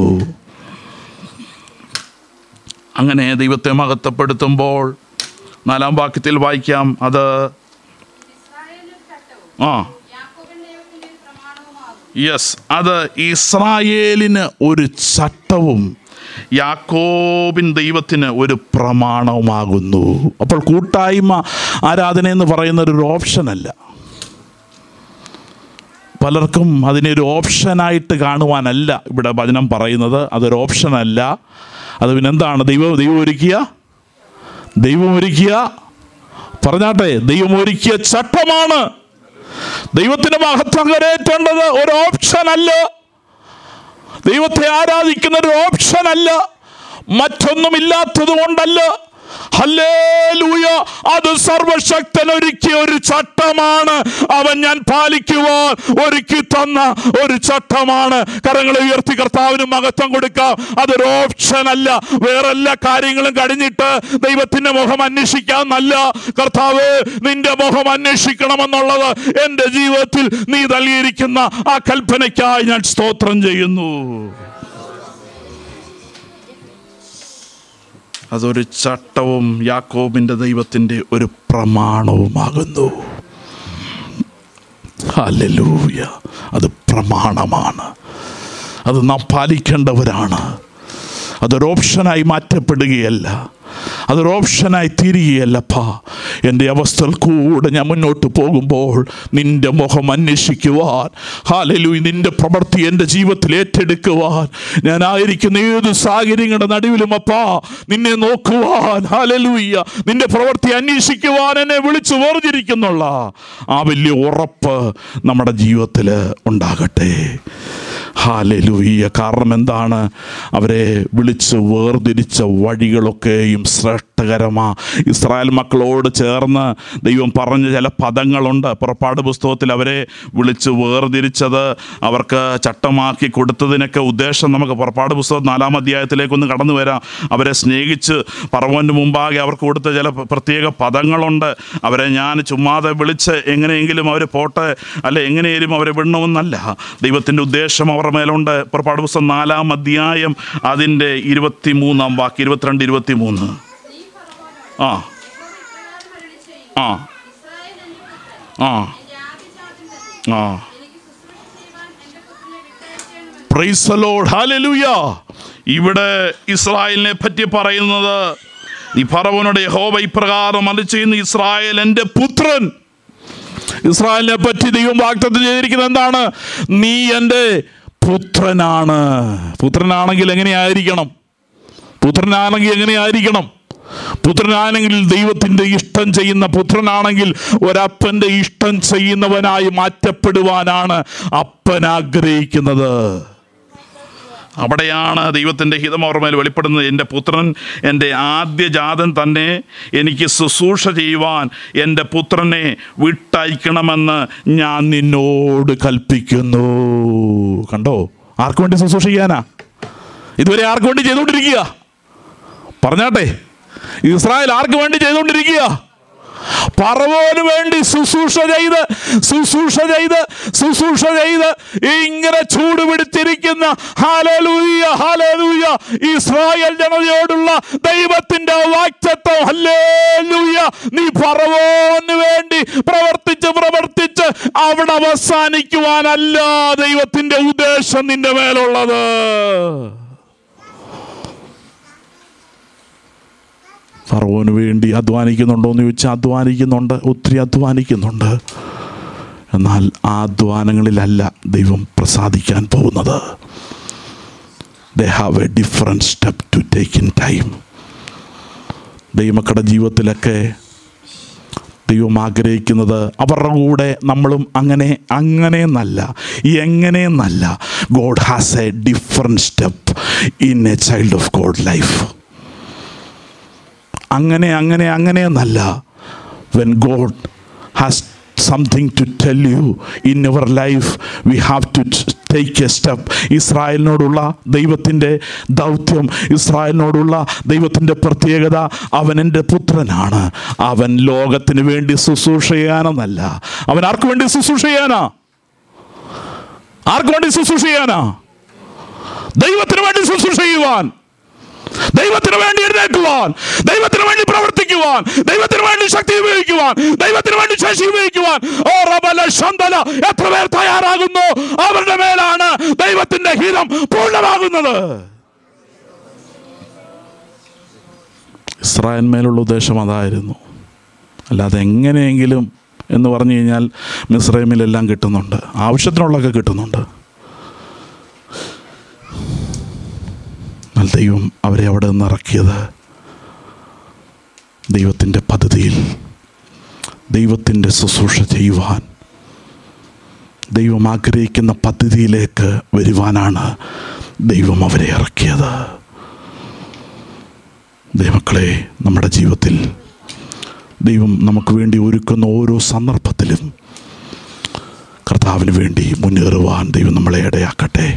അങ്ങനെ ദൈവത്തെ മഹത്വപ്പെടുത്തുമ്പോൾ നാലാം വാക്യത്തിൽ വായിക്കാം അത് ഇസ്രായേലിന്റെ ചട്ടവും ആ യാക്കോബിൻ ദൈവത്തിന്റെ ഒരു പ്രമാണവുമാകും യെസ് അത് ഇസ്രായേലിന് ഒരു ചട്ടവും യാക്കോബിൻ ദൈവത്തിന് ഒരു പ്രമാണവുമാകുന്നു അപ്പോൾ കൂട്ടായ്മ ആരാധന എന്ന് പറയുന്ന ഒരു ഓപ്ഷനല്ല പലർക്കും അതിനെ ഒരു ഓപ്ഷനായിട്ട് കാണുവാനല്ല ഇവിടെ വചനം പറയുന്നത് അതൊരു ഓപ്ഷനല്ല അത് പിന്നെന്താണ് ദൈവം ദൈവം ഒരുക്കിയ ദൈവം ഒരുക്കിയ പറഞ്ഞാട്ടെ ദൈവം ഒരുക്കിയ ചട്ടമാണ് ദൈവത്തിന് മഹത്വം കരയേറ്റേണ്ടത് ഒരു ഓപ്ഷൻ അല്ല ദൈവത്തെ ആരാധിക്കുന്ന ഒരു ഓപ്ഷൻ അല്ല മറ്റൊന്നുമില്ലാത്തത് കൊണ്ടല്ല ഹല്ലേലൂയ അത് സർവശക്തൻ ഒരുക്കിയ ഒരു ചട്ടമാണ് അവൻ ഞാൻ പാലിക്കുവാൻ ഒരുക്കി തന്ന ഒരു ചട്ടമാണ് കരങ്ങളെ ഉയർത്തി കർത്താവിന് മഹത്വം കൊടുക്കാം അതൊരു ഓപ്ഷൻ അല്ല വേറെ എല്ലാ കാര്യങ്ങളും കഴിഞ്ഞിട്ട് ദൈവത്തിന്റെ മുഖം അന്വേഷിക്കാന്നല്ല കർത്താവ് നിന്റെ മുഖം അന്വേഷിക്കണമെന്നുള്ളത് എൻ്റെ ജീവിതത്തിൽ നീ നൽകിയിരിക്കുന്ന ആ കൽപ്പനയ്ക്കായി ഞാൻ സ്തോത്രം ചെയ്യുന്നു അതൊരു ചട്ടവും യാക്കോബിൻ്റെ ദൈവത്തിൻ്റെ ഒരു പ്രമാണവുമാകുന്നു ഹല്ലേലൂയ അത് പ്രമാണമാണ് അത് നാം പാലിക്കേണ്ടവരാണ് അതൊരു ഓപ്ഷനായി മാറ്റപ്പെടുകയല്ല അതൊരു ഓപ്ഷനായി തീരുകയല്ലപ്പാ എൻ്റെ അവസ്ഥയിൽ കൂടെ ഞാൻ മുന്നോട്ട് പോകുമ്പോൾ നിന്റെ മുഖം അന്വേഷിക്കുവാൻ ഹാലലു നിന്റെ പ്രവൃത്തി എൻ്റെ ജീവിതത്തിൽ ഏറ്റെടുക്കുവാൻ ഞാൻ ആയിരിക്കുന്ന ഏത് സാഹചര്യങ്ങളുടെ നടുവിലും അപ്പാ നിന്നെ നോക്കുവാൻ ഹാലലൂയ്യ നിന്റെ പ്രവൃത്തി അന്വേഷിക്കുവാൻ എന്നെ വിളിച്ചു വേർതിരിക്കുന്നുള്ള ആ വലിയ ഉറപ്പ് നമ്മുടെ ജീവിതത്തിൽ ഉണ്ടാകട്ടെ ഹാലലൂയ്യ കാരണം എന്താണ് അവരെ വിളിച്ച് വേർതിരിച്ച വഴികളൊക്കെയും ശ്രേഷ്ഠകരമാ ഇസ്രായേൽ മക്കളോട് ചേർന്ന് ദൈവം പറഞ്ഞ ചില പദങ്ങളുണ്ട് പുറപ്പാട് പുസ്തകത്തിൽ അവരെ വിളിച്ച് വേർതിരിച്ചത് അവർക്ക് ചട്ടമാക്കി കൊടുത്തതിനൊക്കെ ഉദ്ദേശം നമുക്ക് പുറപ്പാട് പുസ്തകം നാലാം അധ്യായത്തിലേക്കൊന്ന് കടന്നു വരാം അവരെ സ്നേഹിച്ച് പറവൻ്റെ മുമ്പാകെ അവർക്ക് കൊടുത്ത ചില പ്രത്യേക പദങ്ങളുണ്ട് അവരെ ഞാൻ ചുമ്മാതെ വിളിച്ച് എങ്ങനെയെങ്കിലും അവർ പോട്ടെ അല്ല എങ്ങനെയും അവരെ വിടണമെന്നല്ല ദൈവത്തിൻ്റെ ഉദ്ദേശം അവരുടെ മേലുണ്ട് പുറപ്പാട് പുസ്തകം നാലാം അധ്യായം അതിൻ്റെ ഇരുപത്തി മൂന്നാം വാക്ക് ഇരുപത്തിരണ്ട് ഇരുപത്തി മൂന്ന് നീ ഫറവോനോട് ആ ഇപ്രകാരം അരുളി ചെയ്യും ആ ഇസ്രായേൽ എന്റെ പുത്രൻ ആ എന്റെ ആദിജാതൻ തന്നെ ആ എനിക്ക് ശുശ്രൂഷ ചെയ്യുവാൻ എന്റെ പുത്രനെ വിട്ടയച്ചേണമെന്ന് പ്രൈസ് ലോഡ് ഹാലലൂയ ഇവിടെ ഇസ്രായേലിനെ പറ്റി പറയുന്നത് ഈ ഫറവനോട് യഹോവ ഇപ്രകാരം അല്ല ചെയ്യുന്ന ഇസ്രായേൽ എൻ്റെ പുത്രൻ ഇസ്രായേലിനെ പറ്റി ദൈവം വാഗ്ദത്തം ചെയ്തിരിക്കുന്നത് എന്താണ് നീ എൻ്റെ പുത്രനാണ് പുത്രനാണെങ്കിൽ എങ്ങനെയായിരിക്കണം പുത്രനാണെങ്കിൽ എങ്ങനെയായിരിക്കണം പുത്രനാണെങ്കിൽ ദൈവത്തിൻ്റെ ഇഷ്ടം ചെയ്യുന്ന പുത്രനാണെങ്കിൽ ഒരപ്പൻ്റെ ഇഷ്ടം ചെയ്യുന്നവനായി മാറ്റപ്പെടുവാനാണ് അപ്പൻ ആഗ്രഹിക്കുന്നത് അവിടെയാണ് ദൈവത്തിൻ്റെ ഹിതം അവർ മേൽ വെളിപ്പെടുന്നത് എൻ്റെ പുത്രൻ എൻ്റെ ആദ്യജാതൻ തന്നെ എനിക്ക് ശുശ്രൂഷ ചെയ്യുവാൻ എൻ്റെ പുത്രനെ വിട്ടയക്കണമെന്ന് ഞാൻ നിന്നോട് കൽപ്പിക്കുന്നു കണ്ടോ ആർക്കു വേണ്ടി ശുശ്രൂഷ ചെയ്യാനാ ഇതുവരെ ആർക്കു വേണ്ടി ചെയ്തുകൊണ്ടിരിക്കുക പറഞ്ഞാട്ടെ ഇസ്രായേൽ ആർക്ക് വേണ്ടി ചെയ്തുകൊണ്ടിരിക്കുക പറവോന് വേണ്ടി ശുശ്രൂഷ ചെയ്ത് ശുശ്രൂഷ ചെയ്ത് ശുശ്രൂഷ ചെയ്ത് ഇങ്ങനെ ചൂട് പിടിച്ചിരിക്കുന്ന ഹാലലൂയ ഹാലലൂയ ഇസ്രായേൽ ജനതയോടുള്ള ദൈവത്തിന്റെ വാക്തത്വം ഹല്ലേലൂയ നീ പറവോന് വേണ്ടി പ്രവർത്തിച്ച് പ്രവർത്തിച്ച് അവിടെ അവസാനിക്കുവാനല്ല ദൈവത്തിന്റെ ഉദ്ദേശം നിന്റെ മേലുള്ളത് ഫറവോന് വേണ്ടി അധ്വാനിക്കുന്നുണ്ടോ എന്ന് ചോദിച്ചാൽ അധ്വാനിക്കുന്നുണ്ട് ഒത്തിരി അധ്വാനിക്കുന്നുണ്ട് എന്നാൽ ആ അധ്വാനങ്ങളിലല്ല ദൈവം പ്രസാദിക്കാൻ പോകുന്നത് they have a different step to take in time ദൈവമക്കളുടെ ജീവിതത്തിലൊക്കെ ദൈവം ആഗ്രഹിക്കുന്നത് അവരുടെ കൂടെ നമ്മളും അങ്ങനെ അങ്ങനെയെന്നല്ല എങ്ങനെയെന്നല്ല God has a different step in a child of God life അങ്ങനെ അങ്ങനെ അങ്ങനെയെന്നല്ല when God has something to tell you in your life we have to take a step ഇസ്രായേലിനോടുള്ള ദൈവത്തിൻ്റെ ദൗത്യം ഇസ്രായേലിനോടുള്ള ദൈവത്തിൻ്റെ പ്രത്യേകത അവൻ എൻ്റെ പുത്രനാണ് അവൻ ലോകത്തിന് വേണ്ടി ശുശ്രൂഷ ചെയ്യാനെന്നല്ല അവൻ ആർക്ക് വേണ്ടി ശുശ്രൂഷ ചെയ്യാനാ ആർക്ക് വേണ്ടി ശുശ്രൂഷ ചെയ്യാനാ ദൈവത്തിന് വേണ്ടി ശുശ്രൂഷ ചെയ്യുവാൻ ദൈവത്തിന് വേണ്ടി എഴുന്നേൽക്കുവാൻ ദൈവത്തിന് വേണ്ടി പ്രവർത്തിക്കുവാൻ ദൈവത്തിന് വേണ്ടി ശക്തി ഉപയോഗിക്കുവാൻ ദൈവത്തിന് വേണ്ടി ശേഷി ഉപയോഗിക്കുവാൻ ഓ റബല ശന്തല എത്ര പേർ തയ്യാറാകുന്നു അവരുടെ മേലാണ് ദൈവത്തിന്റെ ഹിതം പൂർണ്ണമാകുന്നത് ഇസ്രായേൽ മേലുള്ള ഉദ്ദേശം അതായിരുന്നു അല്ലാതെ എങ്ങനെയെങ്കിലും എന്ന് പറഞ്ഞു കഴിഞ്ഞാൽ മിസ്രൈമിലെല്ലാം കിട്ടുന്നുണ്ട് ആവശ്യത്തിനുള്ളതൊക്കെ കിട്ടുന്നുണ്ട് എന്നാൽ ദൈവം അവരെ അവിടെ നിന്ന് ഇറക്കിയത് ദൈവത്തിൻ്റെ പദ്ധതിയിൽ ദൈവത്തിൻ്റെ ശുശ്രൂഷ ചെയ്യുവാൻ ദൈവം ആഗ്രഹിക്കുന്ന പദ്ധതിയിലേക്ക് വരുവാനാണ് ദൈവം അവരെ ഇറക്കിയത് ദൈവമക്കളെ നമ്മുടെ ജീവിതത്തിൽ ദൈവം നമുക്ക് വേണ്ടി ഒരുക്കുന്ന ഓരോ സന്ദർഭത്തിലും കർത്താവിന് വേണ്ടി മുന്നേറുവാൻ ദൈവം നമ്മളെ ഇടയാക്കട്ടെ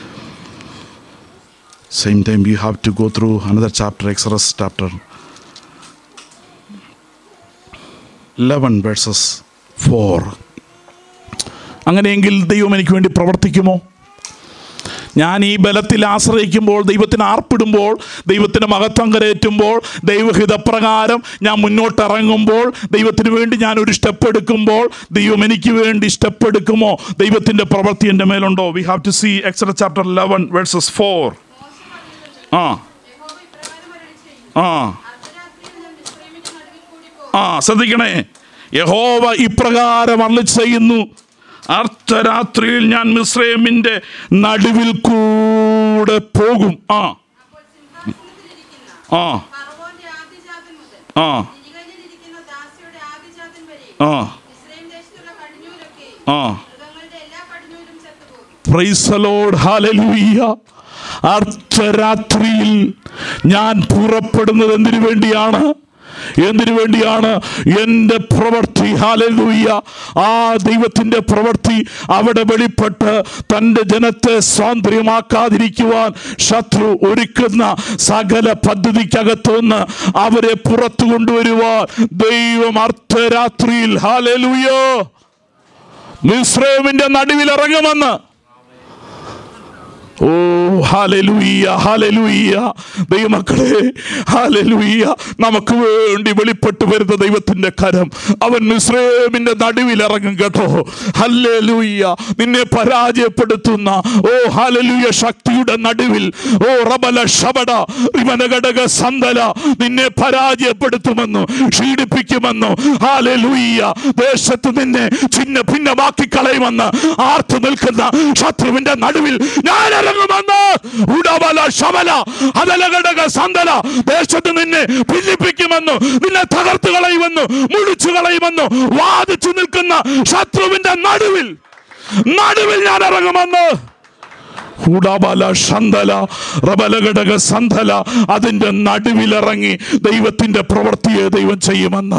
Same time, you have to go through another chapter, Exodus chapter 11, verses 4. അങ്ങനെയെങ്കിൽ ദൈവം എനിക്ക് വേണ്ടി പ്രവർത്തിക്കുമോ ഞാൻ ഈ ബലത്തിൽ ആശ്രയിക്കുമ്പോൾ ദൈവത്തിന് ആർപ്പിടുമ്പോൾ ദൈവത്തിന് മഹത്വം കരയേറ്റുമ്പോൾ ദൈവഹിതപ്രകാരം ഞാൻ മുന്നോട്ടിറങ്ങുമ്പോൾ ദൈവത്തിന് വേണ്ടി ഞാൻ ഒരു സ്റ്റെപ്പ് എടുക്കുമ്പോൾ ദൈവം എനിക്ക് വേണ്ടി സ്റ്റെപ്പ് എടുക്കുമോ ദൈവത്തിൻ്റെ പ്രവൃത്തി എൻ്റെ മേലുണ്ടോ we have to see Ezra chapter eleven verses four ആ യഹോവ ഇപ്രകാരം അരുളിച്ചെയ്യുന്നു. ആ അർദ്ധരാത്രിയിൽ ഞാൻ മിസ്രയീമിന്റെ നടുവിൽ കൂടി പോകും. ആ ശ്രദ്ധിക്കണേ യഹോവ ഇപ്രകാരം അരളി ചെയ്യുന്നു അർദ്ധരാത്രിയിൽ ഞാൻ മിസ്രൈമിന്റെ നടുവിൽ കൂടെ പോകും ആ അപ്പോൾ സിംഹാസനത്തിലിരിക്കുന്ന ആ ഫറവോന്റെ ആദ്യജാതൻ മുതൽ ആ നിരികല്ലിലിരിക്കുന്ന ദാസിയുടെ ആദ്യജാതൻ വരെ ആ മിസ്രയീം ദേശത്തുള്ള കടിഞ്ഞൂലൊക്കെയും ആ മൃഗങ്ങളുടെ എല്ലാ കടിഞ്ഞൂലും ചത്തുപോകും പ്രൈസലോഡ് ഹാലലൂയ്യ അർദ്ധരാത്രിയിൽ ഞാൻ പുറപ്പെടുന്നത് എന്തിനു വേണ്ടിയാണ് എന്തിനു വേണ്ടിയാണ് എൻ്റെ പ്രവൃത്തി ഹാലലൂയ്യ ആ ദൈവത്തിൻ്റെ പ്രവൃത്തി അവിടെ വെളിപ്പെട്ട് തൻ്റെ ജനത്തെ സ്വാതന്ത്ര്യമാക്കാതിരിക്കുവാൻ ശത്രു ഒരുക്കുന്ന സകല പദ്ധതിക്കകത്തു നിന്ന് അവരെ പുറത്തു കൊണ്ടുവരുവാൻ ദൈവം അർദ്ധരാത്രിയിൽ ഹാലലൂയോ മിശ്രമിന്റെ നടുവിൽ ഇറങ്ങുമെന്ന് ഓ ഹാലലൂയ്യ ഹാലലൂയ്യ ദൈവമക്കളെ ഹാലലൂയ്യ നമുക്ക് വേണ്ടി വെളിപ്പെട്ട് വരുന്ന ദൈവത്തിന്റെ കരം അവൻ മിശ്രമിന്റെ നടുവിൽ ഇറങ്ങും കേട്ടോ ഹല്ലേലൂയ്യ നിന്നെ പരാജയപ്പെടുത്തുന്ന ഓ ഹാലലൂയ ശക്തിയുടെ നടുവിൽ ഓ റബല ശബട റിമനഘടക സന്തല നിന്നെ പരാജയപ്പെടുത്തുമെന്നു ക്ഷീണിപ്പിക്കുമെന്നു ഹാലലൂയ്യ ദേശത്ത് നിന്നെ ചിന്ന ഭിന്നമാക്കി കളയുമെന്ന് ആർത്തു നിൽക്കുന്ന ശത്രുവിന്റെ നടുവിൽ ഞാൻ ഇറങ്ങുമെന്ന് ഉടബല ശബല അതലഘടക സന്തല ദേശത്ത് നിന്നെ ഭിന്നിപ്പിക്കുമെന്നു നിന്നെ തകർത്ത് കളയുമെന്നു മുടിച്ചു കളയുമെന്നു വാദിച്ചു നിൽക്കുന്ന ശത്രുവിന്റെ നടുവിൽ നടുവിൽ ഞാൻ ഇറങ്ങുമെന്ന് ഹൂഡാബാല ശന്തല റബലഘടക സന്തല അതിൻ്റെ നടുവിലിറങ്ങി ദൈവത്തിൻ്റെ പ്രവൃത്തിയെ ദൈവം ചെയ്യുമെന്ന്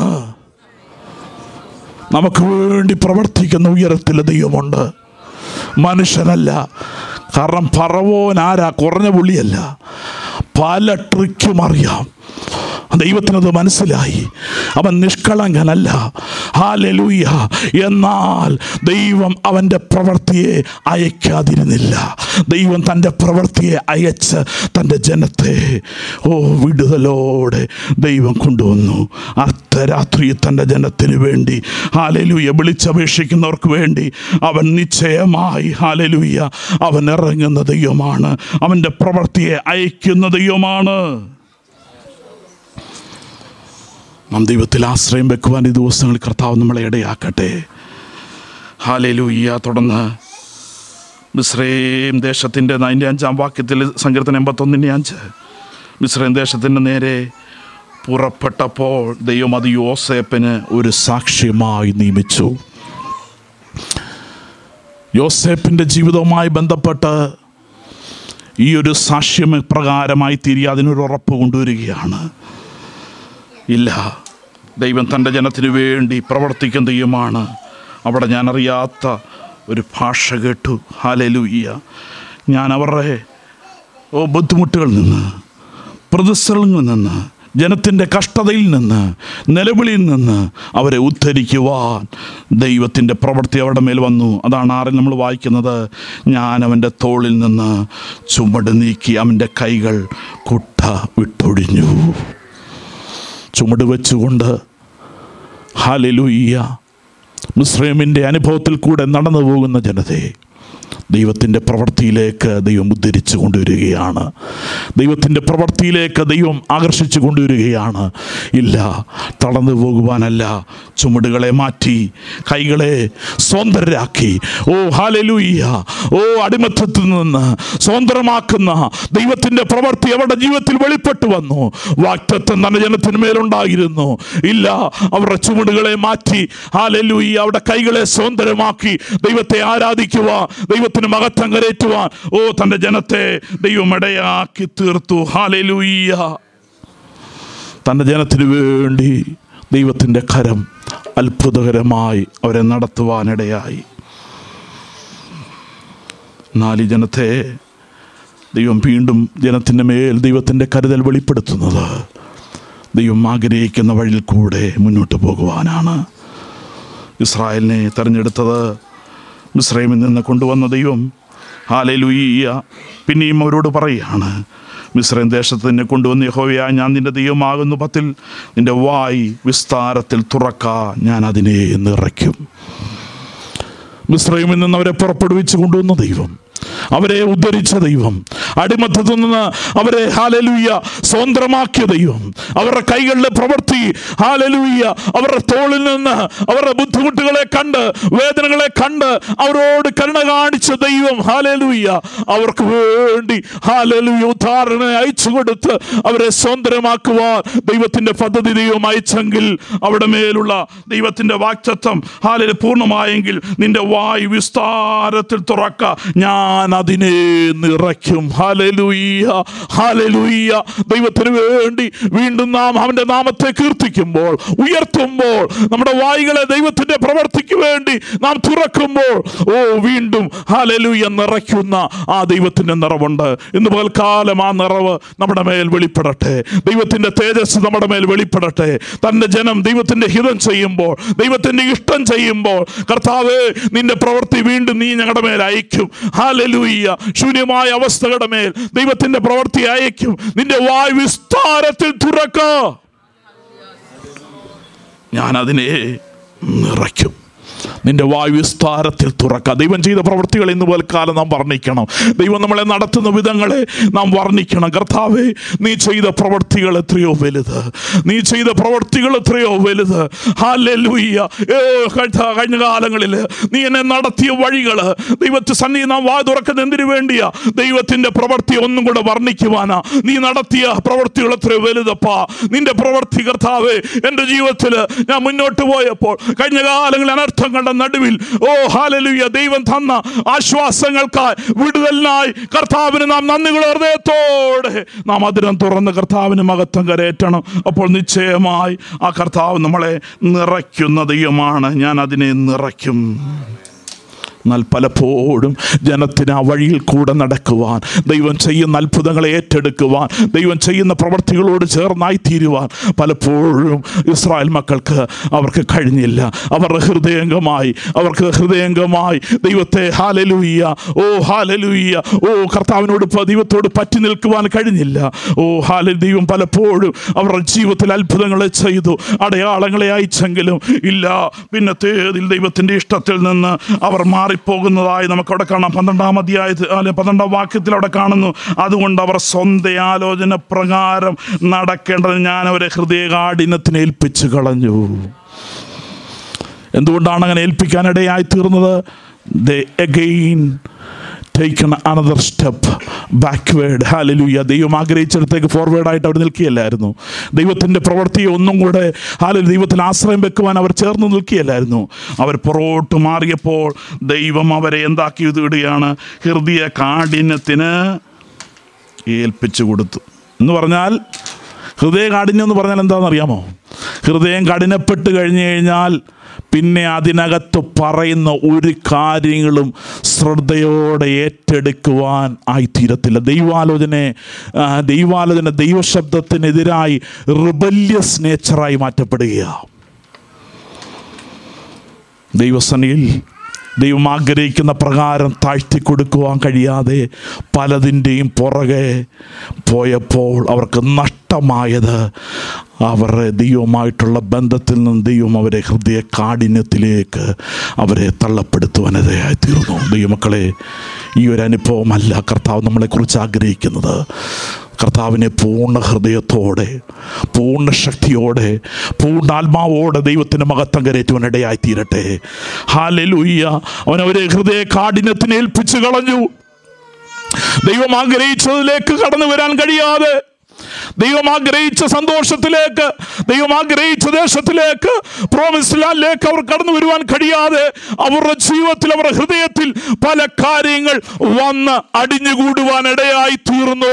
നമുക്ക് വേണ്ടി പ്രവർത്തിക്കുന്ന ഉയരത്തിൽ ദൈവമുണ്ട് മനുഷ്യനല്ല കാരണം പറവോൻ ആരാ കുറഞ്ഞ പുള്ളിയല്ല പല ട്രിക്കും അറിയാം ദൈവത്തിനത് മനസ്സിലായി അവൻ നിഷ്കളങ്കനല്ല ഹാലലൂയ എന്നാൽ ദൈവം അവൻ്റെ പ്രവൃത്തിയെ അയക്കാതിരുന്നില്ല ദൈവം തൻ്റെ പ്രവൃത്തിയെ അയച്ച് തൻ്റെ ജനത്തെ ഓ വിടുതലോടെ ദൈവം കൊണ്ടുവന്നു അർദ്ധരാത്രി തൻ്റെ ജനത്തിന് വേണ്ടി ഹാലലൂയ വിളിച്ചപേക്ഷിക്കുന്നവർക്ക് വേണ്ടി അവൻ നിശ്ചയമായി ഹാലലൂയ അവൻ ഇറങ്ങുന്ന ദൈവമാണ് അവൻ്റെ പ്രവൃത്തിയെ അയക്കുന്ന ദൈവമാണ് നാം ദൈവത്തിൽ ആശ്രയം വെക്കുവാൻ ഈ ദിവസങ്ങളിൽ കർത്താവ് നമ്മളെ ഇടയാക്കട്ടെ ഹാലേലൂയ്യ തുടർന്ന് മിശ്രയും ദേശത്തിൻ്റെ അതിൻ്റെ അഞ്ചാം വാക്യത്തിൽ സങ്കീർത്തനം എൺപത്തൊന്നിൻ്റെ അഞ്ച് മിശ്രയും ദേശത്തിൻ്റെ നേരെ പുറപ്പെട്ടപ്പോൾ ദൈവം അത് യോസേപ്പിന് ഒരു സാക്ഷ്യമായി നിയമിച്ചു യോസേപ്പിൻ്റെ ജീവിതവുമായി ബന്ധപ്പെട്ട് ഈ ഒരു സാക്ഷ്യം പ്രകാരമായി തീരുക അതിനൊരു ഉറപ്പ് കൊണ്ടുവരികയാണ് ഇല്ല ദൈവം തൻ്റെ ജനത്തിനു വേണ്ടി പ്രവർത്തിക്കുന്ന ദൈവമാണ് അവിടെ ഞാൻ അറിയാത്ത ഒരു ഭാഷ കേട്ടു ഹാലലൂയ്യ ഞാൻ അവരുടെ ഓ ബുദ്ധിമുട്ടുകളിൽ നിന്ന് പ്രതിസന്ധങ്ങളിൽ നിന്ന് ജനത്തിൻ്റെ കഷ്ടതയിൽ നിന്ന് നിലവിളിയിൽ നിന്ന് അവരെ ഉദ്ധരിക്കുവാൻ ദൈവത്തിൻ്റെ പ്രവൃത്തി അവരുടെ മേൽ വന്നു അതാണ് ആറിൽ നമ്മൾ വായിക്കുന്നത് ഞാൻ അവൻ്റെ തോളിൽ നിന്ന് ചുമട് നീക്കി അവൻ്റെ കൈകൾ കുട്ട വിട്ടൊഴിഞ്ഞു ചുമട് വെച്ചുകൊണ്ട് ഹാലലൂയ്യ മുസ്ലിമിൻ്റെ അനുഭവത്തിൽ കൂടെ നടന്നു പോകുന്ന ജനതയെ ദൈവത്തിൻ്റെ പ്രവൃത്തിയിലേക്ക് ദൈവം ഉദ്ധരിച്ചു കൊണ്ടുവരികയാണ് ദൈവത്തിൻ്റെ പ്രവൃത്തിയിലേക്ക് ദൈവം ആകർഷിച്ചു കൊണ്ടുവരികയാണ് ഇല്ല തളർന്നു പോകുവാനല്ല ചുമടുകളെ മാറ്റി കൈകളെ സ്വതന്ത്രരാക്കി ഓ ഹാലലൂയ്യ ഓ അടിമത്തത്തിൽ നിന്ന് സ്വതന്ത്രമാക്കുന്ന ദൈവത്തിൻ്റെ പ്രവൃത്തി അവരുടെ ജീവിതത്തിൽ വെളിപ്പെട്ടു വന്നു വാക്തത്വം തന്നെ ജനത്തിന് മേലുണ്ടായിരുന്നു ഇല്ല അവരുടെ ചുമടുകളെ മാറ്റി ഹാലലൂയ്യ അവരുടെ കൈകളെ സ്വതന്ത്രമാക്കി ദൈവത്തെ ആരാധിക്കുവാൻ ദൈവത്തിന് മഹത്വം കരേറ്റുവാൻ ഓ തൻ്റെ ജനത്തെ ദൈവം ഇടയാക്കി തീർത്തു ഹാലലൂയ്യ തൻ്റെ ജനത്തിന് വേണ്ടി ദൈവത്തിൻ്റെ കരം അത്ഭുതകരമായി അവരെ നടത്തുവാനിടയായി നാല് ജനത്തെ ദൈവം വീണ്ടും ജനത്തിൻ്റെ മേൽ ദൈവത്തിൻ്റെ കരുതൽ വെളിപ്പെടുത്തുന്നത് ദൈവം ആഗ്രഹിക്കുന്ന വഴിയിൽ കൂടെ മുന്നോട്ട് പോകുവാനാണ് ഇസ്രായേലിനെ തിരഞ്ഞെടുത്തത് മിസ്രൈമിൽ നിന്ന് കൊണ്ടുവന്ന ദൈവം ഹാലലുയ്യ പിന്നെയും അവരോട് പറയുകയാണ് മിസ്രൈം ദേശത്ത് നിന്നെ കൊണ്ടുവന്ന് യഹോവയ ഞാൻ നിന്റെ ദൈവമാകുന്നു പത്തിൽ നിന്റെ വായി വിസ്താരത്തിൽ തുറക്ക ഞാൻ അതിനെ നിറയ്ക്കും മിസ്രൈമിൽ നിന്ന് അവരെ പുറപ്പെടുവിച്ച് കൊണ്ടുവന്ന ദൈവം അവരെ ഉദ്ധരിച്ച ദൈവം അടിമത്തത്തിൽ നിന്ന് അവരെ ഹാലലൂയ്യ സ്വതന്ത്രമാക്കിയ ദൈവം അവരുടെ കൈകളിലെ പ്രവൃത്തി ഹാലലൂയ്യ അവരുടെ തോളിൽ നിന്ന് അവരുടെ ബുദ്ധിമുട്ടുകളെ കണ്ട് വേദനകളെ കണ്ട് അവരോട് കരുണ കാണിച്ച ദൈവം ഹാലലൂയ്യ അവർക്ക് വേണ്ടി ഹാലലൂയ ഉദാഹരണ അയച്ചു കൊടുത്ത് അവരെ സ്വതന്ത്രമാക്കുവാൻ ദൈവത്തിന്റെ പദ്ധതി ദൈവം അയച്ചെങ്കിൽ അവിടെ മേലുള്ള ദൈവത്തിന്റെ വാക്തത്വം ഹാലല് പൂർണ്ണമായെങ്കിൽ നിന്റെ വായു വിസ്താരത്തിൽ തുറക്ക ഞാൻ അതിനെ നിറയ്ക്കും ഹാലലൂയ്യ ഹാലലൂയ്യ ദൈവത്തിന് വേണ്ടി വീണ്ടും നാം അവന്റെ നാമത്തെ കീർത്തിക്കുമ്പോൾ ഉയർത്തുമ്പോൾ നമ്മുടെ വായികളെ ദൈവത്തിന്റെ പ്രവർത്തിക്ക് വേണ്ടി നാം തുറക്കുമ്പോൾ ഓ വീണ്ടും ഹാലലൂയ്യ നിറയ്ക്കുന്ന ആ ദൈവത്തിന്റെ നിറവുണ്ട് ഇന്ന് പകൽക്കാലം ആ നിറവ് നമ്മുടെ മേൽ വെളിപ്പെടട്ടെ ദൈവത്തിന്റെ തേജസ് നമ്മുടെ മേൽ വെളിപ്പെടട്ടെ തന്റെ ജനം ദൈവത്തിന്റെ ഹിതം ചെയ്യുമ്പോൾ ദൈവത്തിന്റെ ഇഷ്ടം ചെയ്യുമ്പോൾ കർത്താവേ നിന്റെ പ്രവൃത്തി വീണ്ടും നീ ഞങ്ങളുടെ മേൽ അയക്കും ഹാലലൂയ്യ ശൂന്യമായ അവസ്ഥകളുടെ മേൽ ദൈവത്തിന്റെ പ്രവൃത്തി അയക്കും നിന്റെ വായ് വിസ്താരത്തിൽ തുറക്ക ഞാൻ അതിനെ നിറയ്ക്കും നിന്റെ വായു വിസ്താരത്തിൽ തുറക്കുക ദൈവം ചെയ്ത പ്രവൃത്തികൾ ഇന്ന് പോൽക്കാലം നാം വർണ്ണിക്കണം ദൈവം നമ്മളെ നടത്തുന്ന വിധങ്ങളെ നാം വർണ്ണിക്കണം കർത്താവേ നീ ചെയ്ത പ്രവൃത്തികൾ എത്രയോ വലുത് നീ ചെയ്ത പ്രവൃത്തികൾ എത്രയോ വലുത് ഹാലൂയ്യ ഏ കഴിഞ്ഞ കഴിഞ്ഞ കാലങ്ങളിൽ നീ എന്നെ നടത്തിയ വഴികൾ ദൈവത്തെ സന്നി നാം വാ തുറക്കുന്ന എന്തിനു വേണ്ടിയാ ദൈവത്തിന്റെ പ്രവൃത്തി ഒന്നും കൂടെ വർണ്ണിക്കുവാനാ നീ നടത്തിയ പ്രവൃത്തികൾ എത്രയോ വലുതപ്പാ നിന്റെ പ്രവൃത്തി കർത്താവേ എൻ്റെ ജീവിതത്തിൽ ഞാൻ മുന്നോട്ട് പോയപ്പോൾ കഴിഞ്ഞ കാലങ്ങളിൽ അനർത്ഥങ്ങളുടെ നടുവിൽ ഓ ഹാലലുയ ദൈവം തന്ന ആശ്വാസങ്ങൾക്കായി വിടുതലിനായി കർത്താവിന് നാം നന്ദികൾ ഹൃദയത്തോടെ നാം അതിരം തുറന്ന് കർത്താവിന് മഹത്വം കരേറ്റണം അപ്പോൾ നിശ്ചയമായി ആ കർത്താവ് നമ്മളെ നിറയ്ക്കുന്ന ദൈവമാണ് ഞാൻ അതിനെ നിറയ്ക്കും എന്നാൽ പലപ്പോഴും ജനത്തിന് ആ വഴിയിൽ കൂടെ നടക്കുവാൻ ദൈവം ചെയ്യുന്ന അത്ഭുതങ്ങളെ ഏറ്റെടുക്കുവാൻ ദൈവം ചെയ്യുന്ന പ്രവർത്തികളോട് ചേർന്നായി തീരുവാൻ പലപ്പോഴും ഇസ്രായേൽ മക്കൾക്ക് അവർക്ക് കഴിഞ്ഞില്ല അവരുടെ ഹൃദയംഗമായി അവർക്ക് ഹൃദയംഗമായി ദൈവത്തെ ഹാലലൂയ്യ ഓ ഹാലലൂയ്യ ഓ കർത്താവിനോട് പ- ദൈവത്തോട് പറ്റി നിൽക്കുവാൻ കഴിഞ്ഞില്ല ഓ ഹാല ദൈവം പലപ്പോഴും അവരുടെ ജീവിതത്തിൽ അത്ഭുതങ്ങളെ ചെയ്തു അടയാളങ്ങളെ അയച്ചെങ്കിലും ഇല്ല പിന്നത്തേതിൽ ദൈവത്തിൻ്റെ ഇഷ്ടത്തിൽ നിന്ന് അവർ മാറിപ്പോകുന്നതായി നമുക്ക് അവിടെ കാണാം പന്ത്രണ്ടാം അധ്യായത്തിൽ അല്ലെ പന്ത്രണ്ടാം വാക്യത്തിൽ അവിടെ കാണുന്നു അതുകൊണ്ട് അവർ സ്വന്തം ആലോചന പ്രകാരം നടക്കേണ്ടത് ഞാൻ അവരെ ഹൃദയകാഠിനത്തിന് ഏൽപ്പിച്ചു കളഞ്ഞു എന്തുകൊണ്ടാണ് അങ്ങനെ ഏൽപ്പിക്കാനിടയായി തീർന്നത് the again taken another step backward ഹാലലൂയ ദൈവം ആഗ്രഹിച്ചിടത്തേക്ക് ഫോർവേഡായിട്ട് അവർ നിൽക്കുകയല്ലായിരുന്നു ദൈവത്തിൻ്റെ പ്രവൃത്തിയെ ഒന്നും കൂടെ ഹാലൽ ദൈവത്തിൽ ആശ്രയം വെക്കുവാൻ അവർ ചേർന്ന് നിൽക്കുകയല്ലായിരുന്നു അവർ പുറകോട്ട് മാറിയപ്പോൾ ദൈവം അവരെ എന്താക്കി വിടുകയാണ് ഹൃദയ കാഠിന്യത്തിന് ഏൽപ്പിച്ചു കൊടുത്തു എന്ന് പറഞ്ഞാൽ ഹൃദയ കാഠിന്യം എന്ന് പറഞ്ഞാൽ എന്താണെന്ന് അറിയാമോ ഹൃദയം കഠിനപ്പെട്ട് കഴിഞ്ഞു കഴിഞ്ഞാൽ പിന്നെ അതിനകത്ത് പറയുന്ന ഒരു കാര്യങ്ങളും ശ്രദ്ധയോടെ ഏറ്റെടുക്കുവാൻ ആയിത്തീരത്തില്ല ദൈവാലോചന ആ, ദൈവാലോചന ദൈവശബ്ദത്തിനെതിരായി റിബല്യസ് നേച്ചറായി മാറ്റപ്പെടുകയാണ് ദൈവസനയിൽ ദൈവം ആഗ്രഹിക്കുന്ന പ്രകാരം താഴ്ത്തി കൊടുക്കുവാൻ കഴിയാതെ പലതിൻ്റെയും പുറകെ പോയപ്പോൾ അവർക്ക് നഷ്ടമായത് അവരുടെ ദൈവമായിട്ടുള്ള ബന്ധത്തിൽ നിന്ന് ദൈവം അവരെ ഹൃദയ കാഠിന്യത്തിലേക്ക് അവരെ തള്ളപ്പെടുത്തുവാനിടയായി തീർന്നു ദൈവമക്കളെ ഈ ഒരു അനുഭവമല്ല കർത്താവ് നമ്മളെക്കുറിച്ച് ആഗ്രഹിക്കുന്നത് കർത്താവിനെ പൂർണ്ണ ഹൃദയത്തോടെ പൂർണ്ണ ശക്തിയോടെ പൂർണ്ണ ആത്മാവോടെ ദൈവത്തിൻ്റെ മഹത്വം കരേറ്റുവാൻ ഇടയായി തീരട്ടെ ഹാലലൂയ്യ അവൻ അവരെ ഹൃദയ കാഠിന്യത്തിന് ഏൽപ്പിച്ചു കളഞ്ഞു ദൈവം ആഗ്രഹിച്ചതിലേക്ക് കടന്നു വരാൻ കഴിയാതെ ദൈവം ആഗ്രഹിച്ച സന്തോഷത്തിലേക്ക് ദൈവം ആഗ്രഹിച്ച ദേശത്തിലേക്ക് പ്രോമിസ് ലാൻഡിലേക്ക് അവർ കടന്നു വരുവാൻ കഴിയാതെ അവരുടെ ജീവിതത്തിൽ അവരുടെ ഹൃദയത്തിൽ പല കാര്യങ്ങൾ വന്ന് അടിഞ്ഞുകൂടുവാൻ ഇടയായി തീർന്നു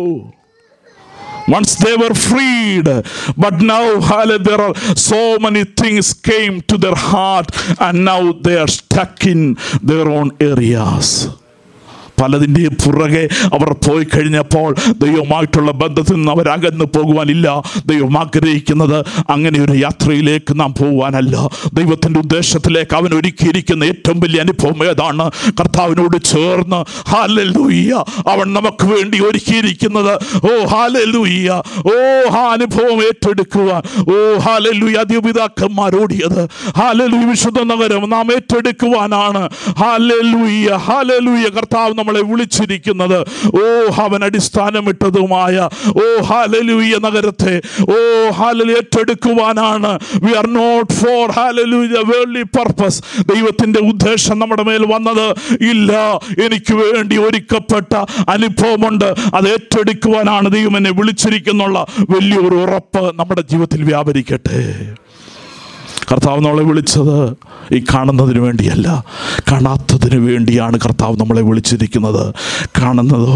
Once they were freed, but now hallelujah, there are so many things came to their heart, and now they are stuck in their own areas. പലതിൻ്റെയും പുറകെ അവർ പോയി കഴിഞ്ഞപ്പോൾ ദൈവമായിട്ടുള്ള ബന്ധത്തിൽ നിന്ന് അവർ അകന്നു പോകുവാനില്ല ദൈവം ആഗ്രഹിക്കുന്നത് അങ്ങനെ ഒരു യാത്രയിലേക്ക് നാം പോകുവാനല്ല ദൈവത്തിൻ്റെ ഉദ്ദേശത്തിലേക്ക് അവൻ ഒരുക്കിയിരിക്കുന്ന ഏറ്റവും വലിയ അനുഭവം ഏതാണ് കർത്താവിനോട് ചേർന്ന് ഹാലലൂയ്യ അവൻ നമുക്ക് വേണ്ടി ഒരുക്കിയിരിക്കുന്നത് ഓ ഹാലലൂയ്യ ഓ ആ അനുഭവം ഏറ്റെടുക്കുവാൻ ഓ ഹാലലൂയ അതിപിതാക്കന്മാരോടിയത് ഹാലലൂയ വിശുദ്ധ നഗരം നാം ഏറ്റെടുക്കുവാനാണ് ഹാലലൂയ ഹാലലൂയ കർത്താവ് നമ്മളെ വിളിച്ചിരിക്കുന്നത് ഓ അവൻ അടിസ്ഥാനമിട്ടതുമായ ഓ ഹാലലൂയ നഗരത്തെ ഓ ഹാലലു ഏറ്റെടുക്കുവാനാണ് വി ആർ നോട്ട് ഫോർ ഹാലലൂയ വേൾഡി പർപ്പസ് ദൈവത്തിന്റെ ഉദ്ദേശം നമ്മുടെ മേൽ വന്നത് ഇല്ല എനിക്ക് വേണ്ടി ഒരുക്കപ്പെട്ട അനുഭവമുണ്ട് അത് ഏറ്റെടുക്കുവാനാണ് ദൈവം എന്നെ വിളിച്ചിരിക്കുന്നുള്ള വലിയൊരു ഉറപ്പ് നമ്മുടെ ജീവിതത്തിൽ വ്യാപരിക്കട്ടെ കർത്താവ് നമ്മളെ വിളിച്ചത് ഈ കാണുന്നതിന് വേണ്ടിയല്ല കാണാത്തതിന് വേണ്ടിയാണ് കർത്താവ് നമ്മളെ വിളിച്ചിരിക്കുന്നത് കാണുന്നതോ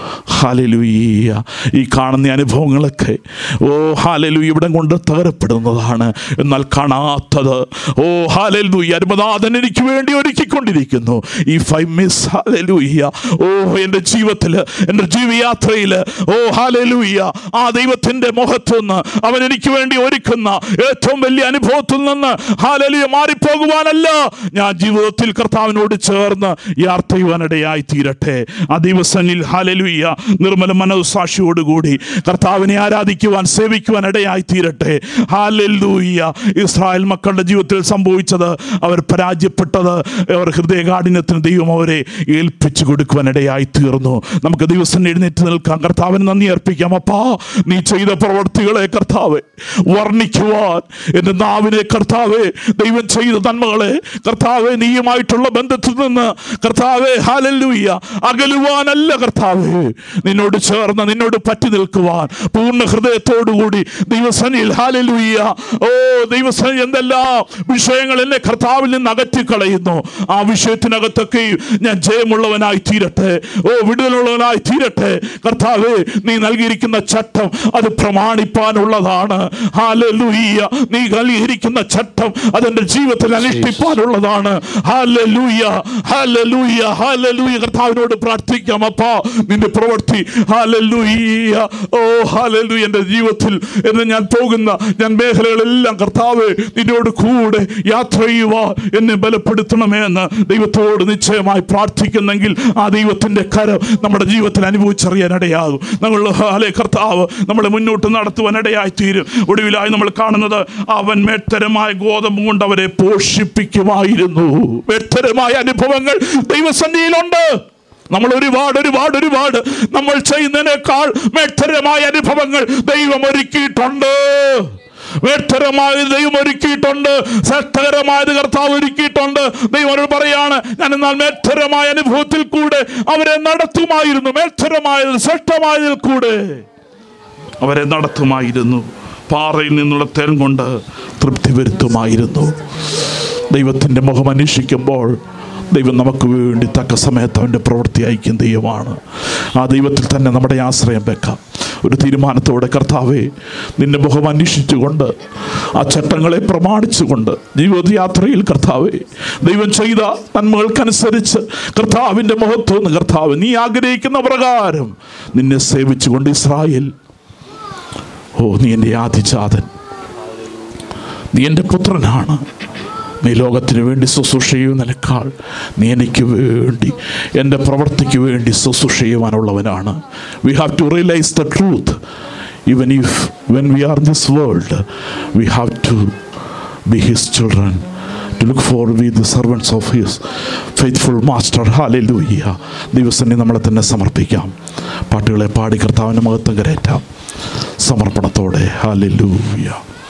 ഹാലലുയ്യ ഈ കാണുന്ന അനുഭവങ്ങളൊക്കെ ഓ ഹാലലു ഇവിടം കൊണ്ട് തകരപ്പെടുന്നതാണ് എന്നാൽ കാണാത്തത് ഓ ഹാലലൂയ്യ അരുമനാഥൻ എനിക്ക് വേണ്ടി ഒരുക്കിക്കൊണ്ടിരിക്കുന്നു ഈ ഫൈവ് മിസ് ഹാലലൂയ്യ ഓ എൻ്റെ ജീവിതത്തിൽ എൻ്റെ ജീവിയാത്രയിൽ ഓ ഹാലലൂയ്യ ആ ദൈവത്തിൻ്റെ മുഖത്തു നിന്ന് അവൻ എനിക്ക് വേണ്ടി ഒരുക്കുന്ന ഏറ്റവും വലിയ അനുഭവത്തിൽ നിന്ന് ഹാലലിയ മാറിപ്പോകുവാനല്ല ഞാൻ ജീവിതത്തിൽ കർത്താവിനോട് ചേർന്ന് യാത്രയുവാനിടയായി തീരട്ടെ ആ ദിവസങ്ങളിൽ ഹാലലുയ്യ നിർമ്മല മനോസാക്ഷിയോടുകൂടി കർത്താവിനെ ആരാധിക്കുവാൻ സേവിക്കുവാൻ ഇടയായി തീരട്ടെ ഹാലല്ലൂയ്യ ഇസ്രായേൽ മക്കളുടെ ജീവിതത്തിൽ സംഭവിച്ചത് അവർ പരാജയപ്പെട്ടത് അവർ ഹൃദയകാഠിന്യത്തിന് ദൈവം അവരെ ഏൽപ്പിച്ചു കൊടുക്കുവാൻ ഇടയായി തീർന്നു നമുക്ക് ദിവസം എഴുന്നേറ്റ് നിൽക്കാം കർത്താവിന് നന്ദി അർപ്പിക്കാം അപ്പാ നീ ചെയ്ത പ്രവർത്തികളെ കർത്താവെ വർണ്ണിക്കുവാൻ എൻ്റെ നാവിനെ കർത്താവെ ദൈവം ചെയ്ത നന്മകളെ കർത്താവെ നീയുമായിട്ടുള്ള ബന്ധത്തിൽ നിന്ന് കർത്താവെ ഹാലല്ലൂയ്യ അകലുവാനല്ല കർത്താവെ നിന്നോട് ചേർന്ന് നിന്നോട് പറ്റി നിൽക്കുവാൻ പൂർണ്ണ ഹൃദയത്തോടുകൂടി ദൈവസനിൽ ഹാലല്ലൂയ്യ ഓ ദൈവസനി എന്തെല്ലാം വിഷയങ്ങൾ എന്നെ കർത്താവിൽ നിന്ന് അകറ്റിക്കളയുന്നു ആ വിഷയത്തിനകത്തൊക്കെ ഞാൻ ജയമുള്ളവനായി തീരട്ടെ ഓ വിടുതലുള്ളവനായി തീരട്ടെ കർത്താവെ നീ നൽകിയിരിക്കുന്ന ചട്ടം അത് പ്രമാണിപ്പാനുള്ളതാണ് ഹാലലൂയ്യ നീ നൽകിയിരിക്കുന്ന ചട്ടം അതെന്റെ ജീവിതത്തിൽ അനുഷ്ഠിപ്പാനുള്ളതാണ് ഹാലലൂയ്യ ഹാലലൂയ്യ ഹാലലൂയ്യ കർത്താവിനോട് പ്രാർത്ഥിക്കാം അപ്പാ നിന്റെ പ്രവൃത്തി ഹാലലൂയ്യ ഓ ഹാലലൂയ്യ എൻ്റെ ജീവിതത്തിൽ എന്ന് ഞാൻ പോകുന്ന ഞാൻ മേഖലകളെല്ലാം കർത്താവ് നിന്നോട് കൂടെ യാത്ര ചെയ്യുവാ എന്നെ ബലപ്പെടുത്തണമേ എന്ന് ദൈവത്തോട് നിശ്ചയമായി പ്രാർത്ഥിക്കുന്നെങ്കിൽ ആ ദൈവത്തിൻ്റെ കരം നമ്മുടെ ജീവിതത്തിൽ അനുഭവിച്ചറിയാൻ ഇടയാകും നമ്മൾ ഹാലെ കർത്താവ് നമ്മളെ മുന്നോട്ട് നടത്തുവാൻ ഇടയായി തീരും ഒടുവിലായി നമ്മൾ കാണുന്നത് അവൻ മേത്തരമായ ഗോതമ്പ് കൊണ്ട് അവരെ പോഷിപ്പിക്കുമായിരുന്നു മേത്തരമായ അനുഭവങ്ങൾ ദൈവസന്നിധിയിലുണ്ട് നമ്മൾ ഒരുപാട് ഒരുപാട് ഒരുപാട് നമ്മൾ ചെയ്യുന്നതിനേക്കാൾ മേത്തരമായ അനുഭവങ്ങൾ ദൈവം ഒരുക്കിയിട്ടുണ്ട് വ്യക്തരമായ ദൈവം ഒരുക്കിയിട്ടുണ്ട് ശ്രേഷ്ഠകരമായത് കർത്താവ് ഒരുക്കിയിട്ടുണ്ട് ദൈവം അവരോട് പറയാണ് ഞാൻ എന്നാൽ മേൽത്തരമായ അനുഭവത്തിൽ കൂടെ അവരെ നടത്തുമായിരുന്നു മേൽത്തരമായത് ശ്രേഷ്ഠമായതിൽ കൂടെ അവരെ നടത്തുമായിരുന്നു പാറയിൽ നിന്നുള്ള തേൻ കൊണ്ട് തൃപ്തി വരുത്തുമായിരുന്നു ദൈവത്തിൻ്റെ മുഖം അന്വേഷിക്കുമ്പോൾ ദൈവം നമുക്ക് വേണ്ടി തക്ക സമയത്ത് അവൻ്റെ പ്രവൃത്തി അയക്കും ദൈവമാണ് ആ ദൈവത്തിൽ തന്നെ നമ്മുടെ ആശ്രയം വെക്കാം ഒരു തീരുമാനത്തോടെ കർത്താവെ നിന്റെ മുഖം അന്വേഷിച്ചുകൊണ്ട് ആ ചട്ടങ്ങളെ പ്രമാണിച്ചുകൊണ്ട് ജീവിതയാത്രയിൽ കർത്താവെ ദൈവം ചെയ്ത നന്മകൾക്കനുസരിച്ച് കർത്താവിൻ്റെ മുഖത്തു നിന്ന് കർത്താവ് നീ ആഗ്രഹിക്കുന്ന പ്രകാരം നിന്നെ സേവിച്ചുകൊണ്ട് ഇസ്രായേൽ ഓ നീ എൻ്റെ ആദിജാതൻ നീ എൻ്റെ പുത്രനാണ് നീ ലോകത്തിന് വേണ്ടി ശുശ്രൂഷ ചെയ്യുന്നതിനേക്കാൾ നീ എനിക്ക് വേണ്ടി എൻ്റെ പ്രവൃത്തിക്ക് വേണ്ടി ശുശ്രൂഷ ചെയ്യുവാനുള്ളവനാണ് we have to realise the truth even if when we are in this world we have to be his children to look for we the servants of his faithful master ഹാലെ ലൂയ്യ ദിവസനെ നമ്മളെ തന്നെ സമർപ്പിക്കാം പാട്ടുകളെ പാടി കർത്താവിൻ്റെ മഹത്വം കരയറ്റാം സമർപ്പണത്തോടെ ഹാലെ ലൂയ്യ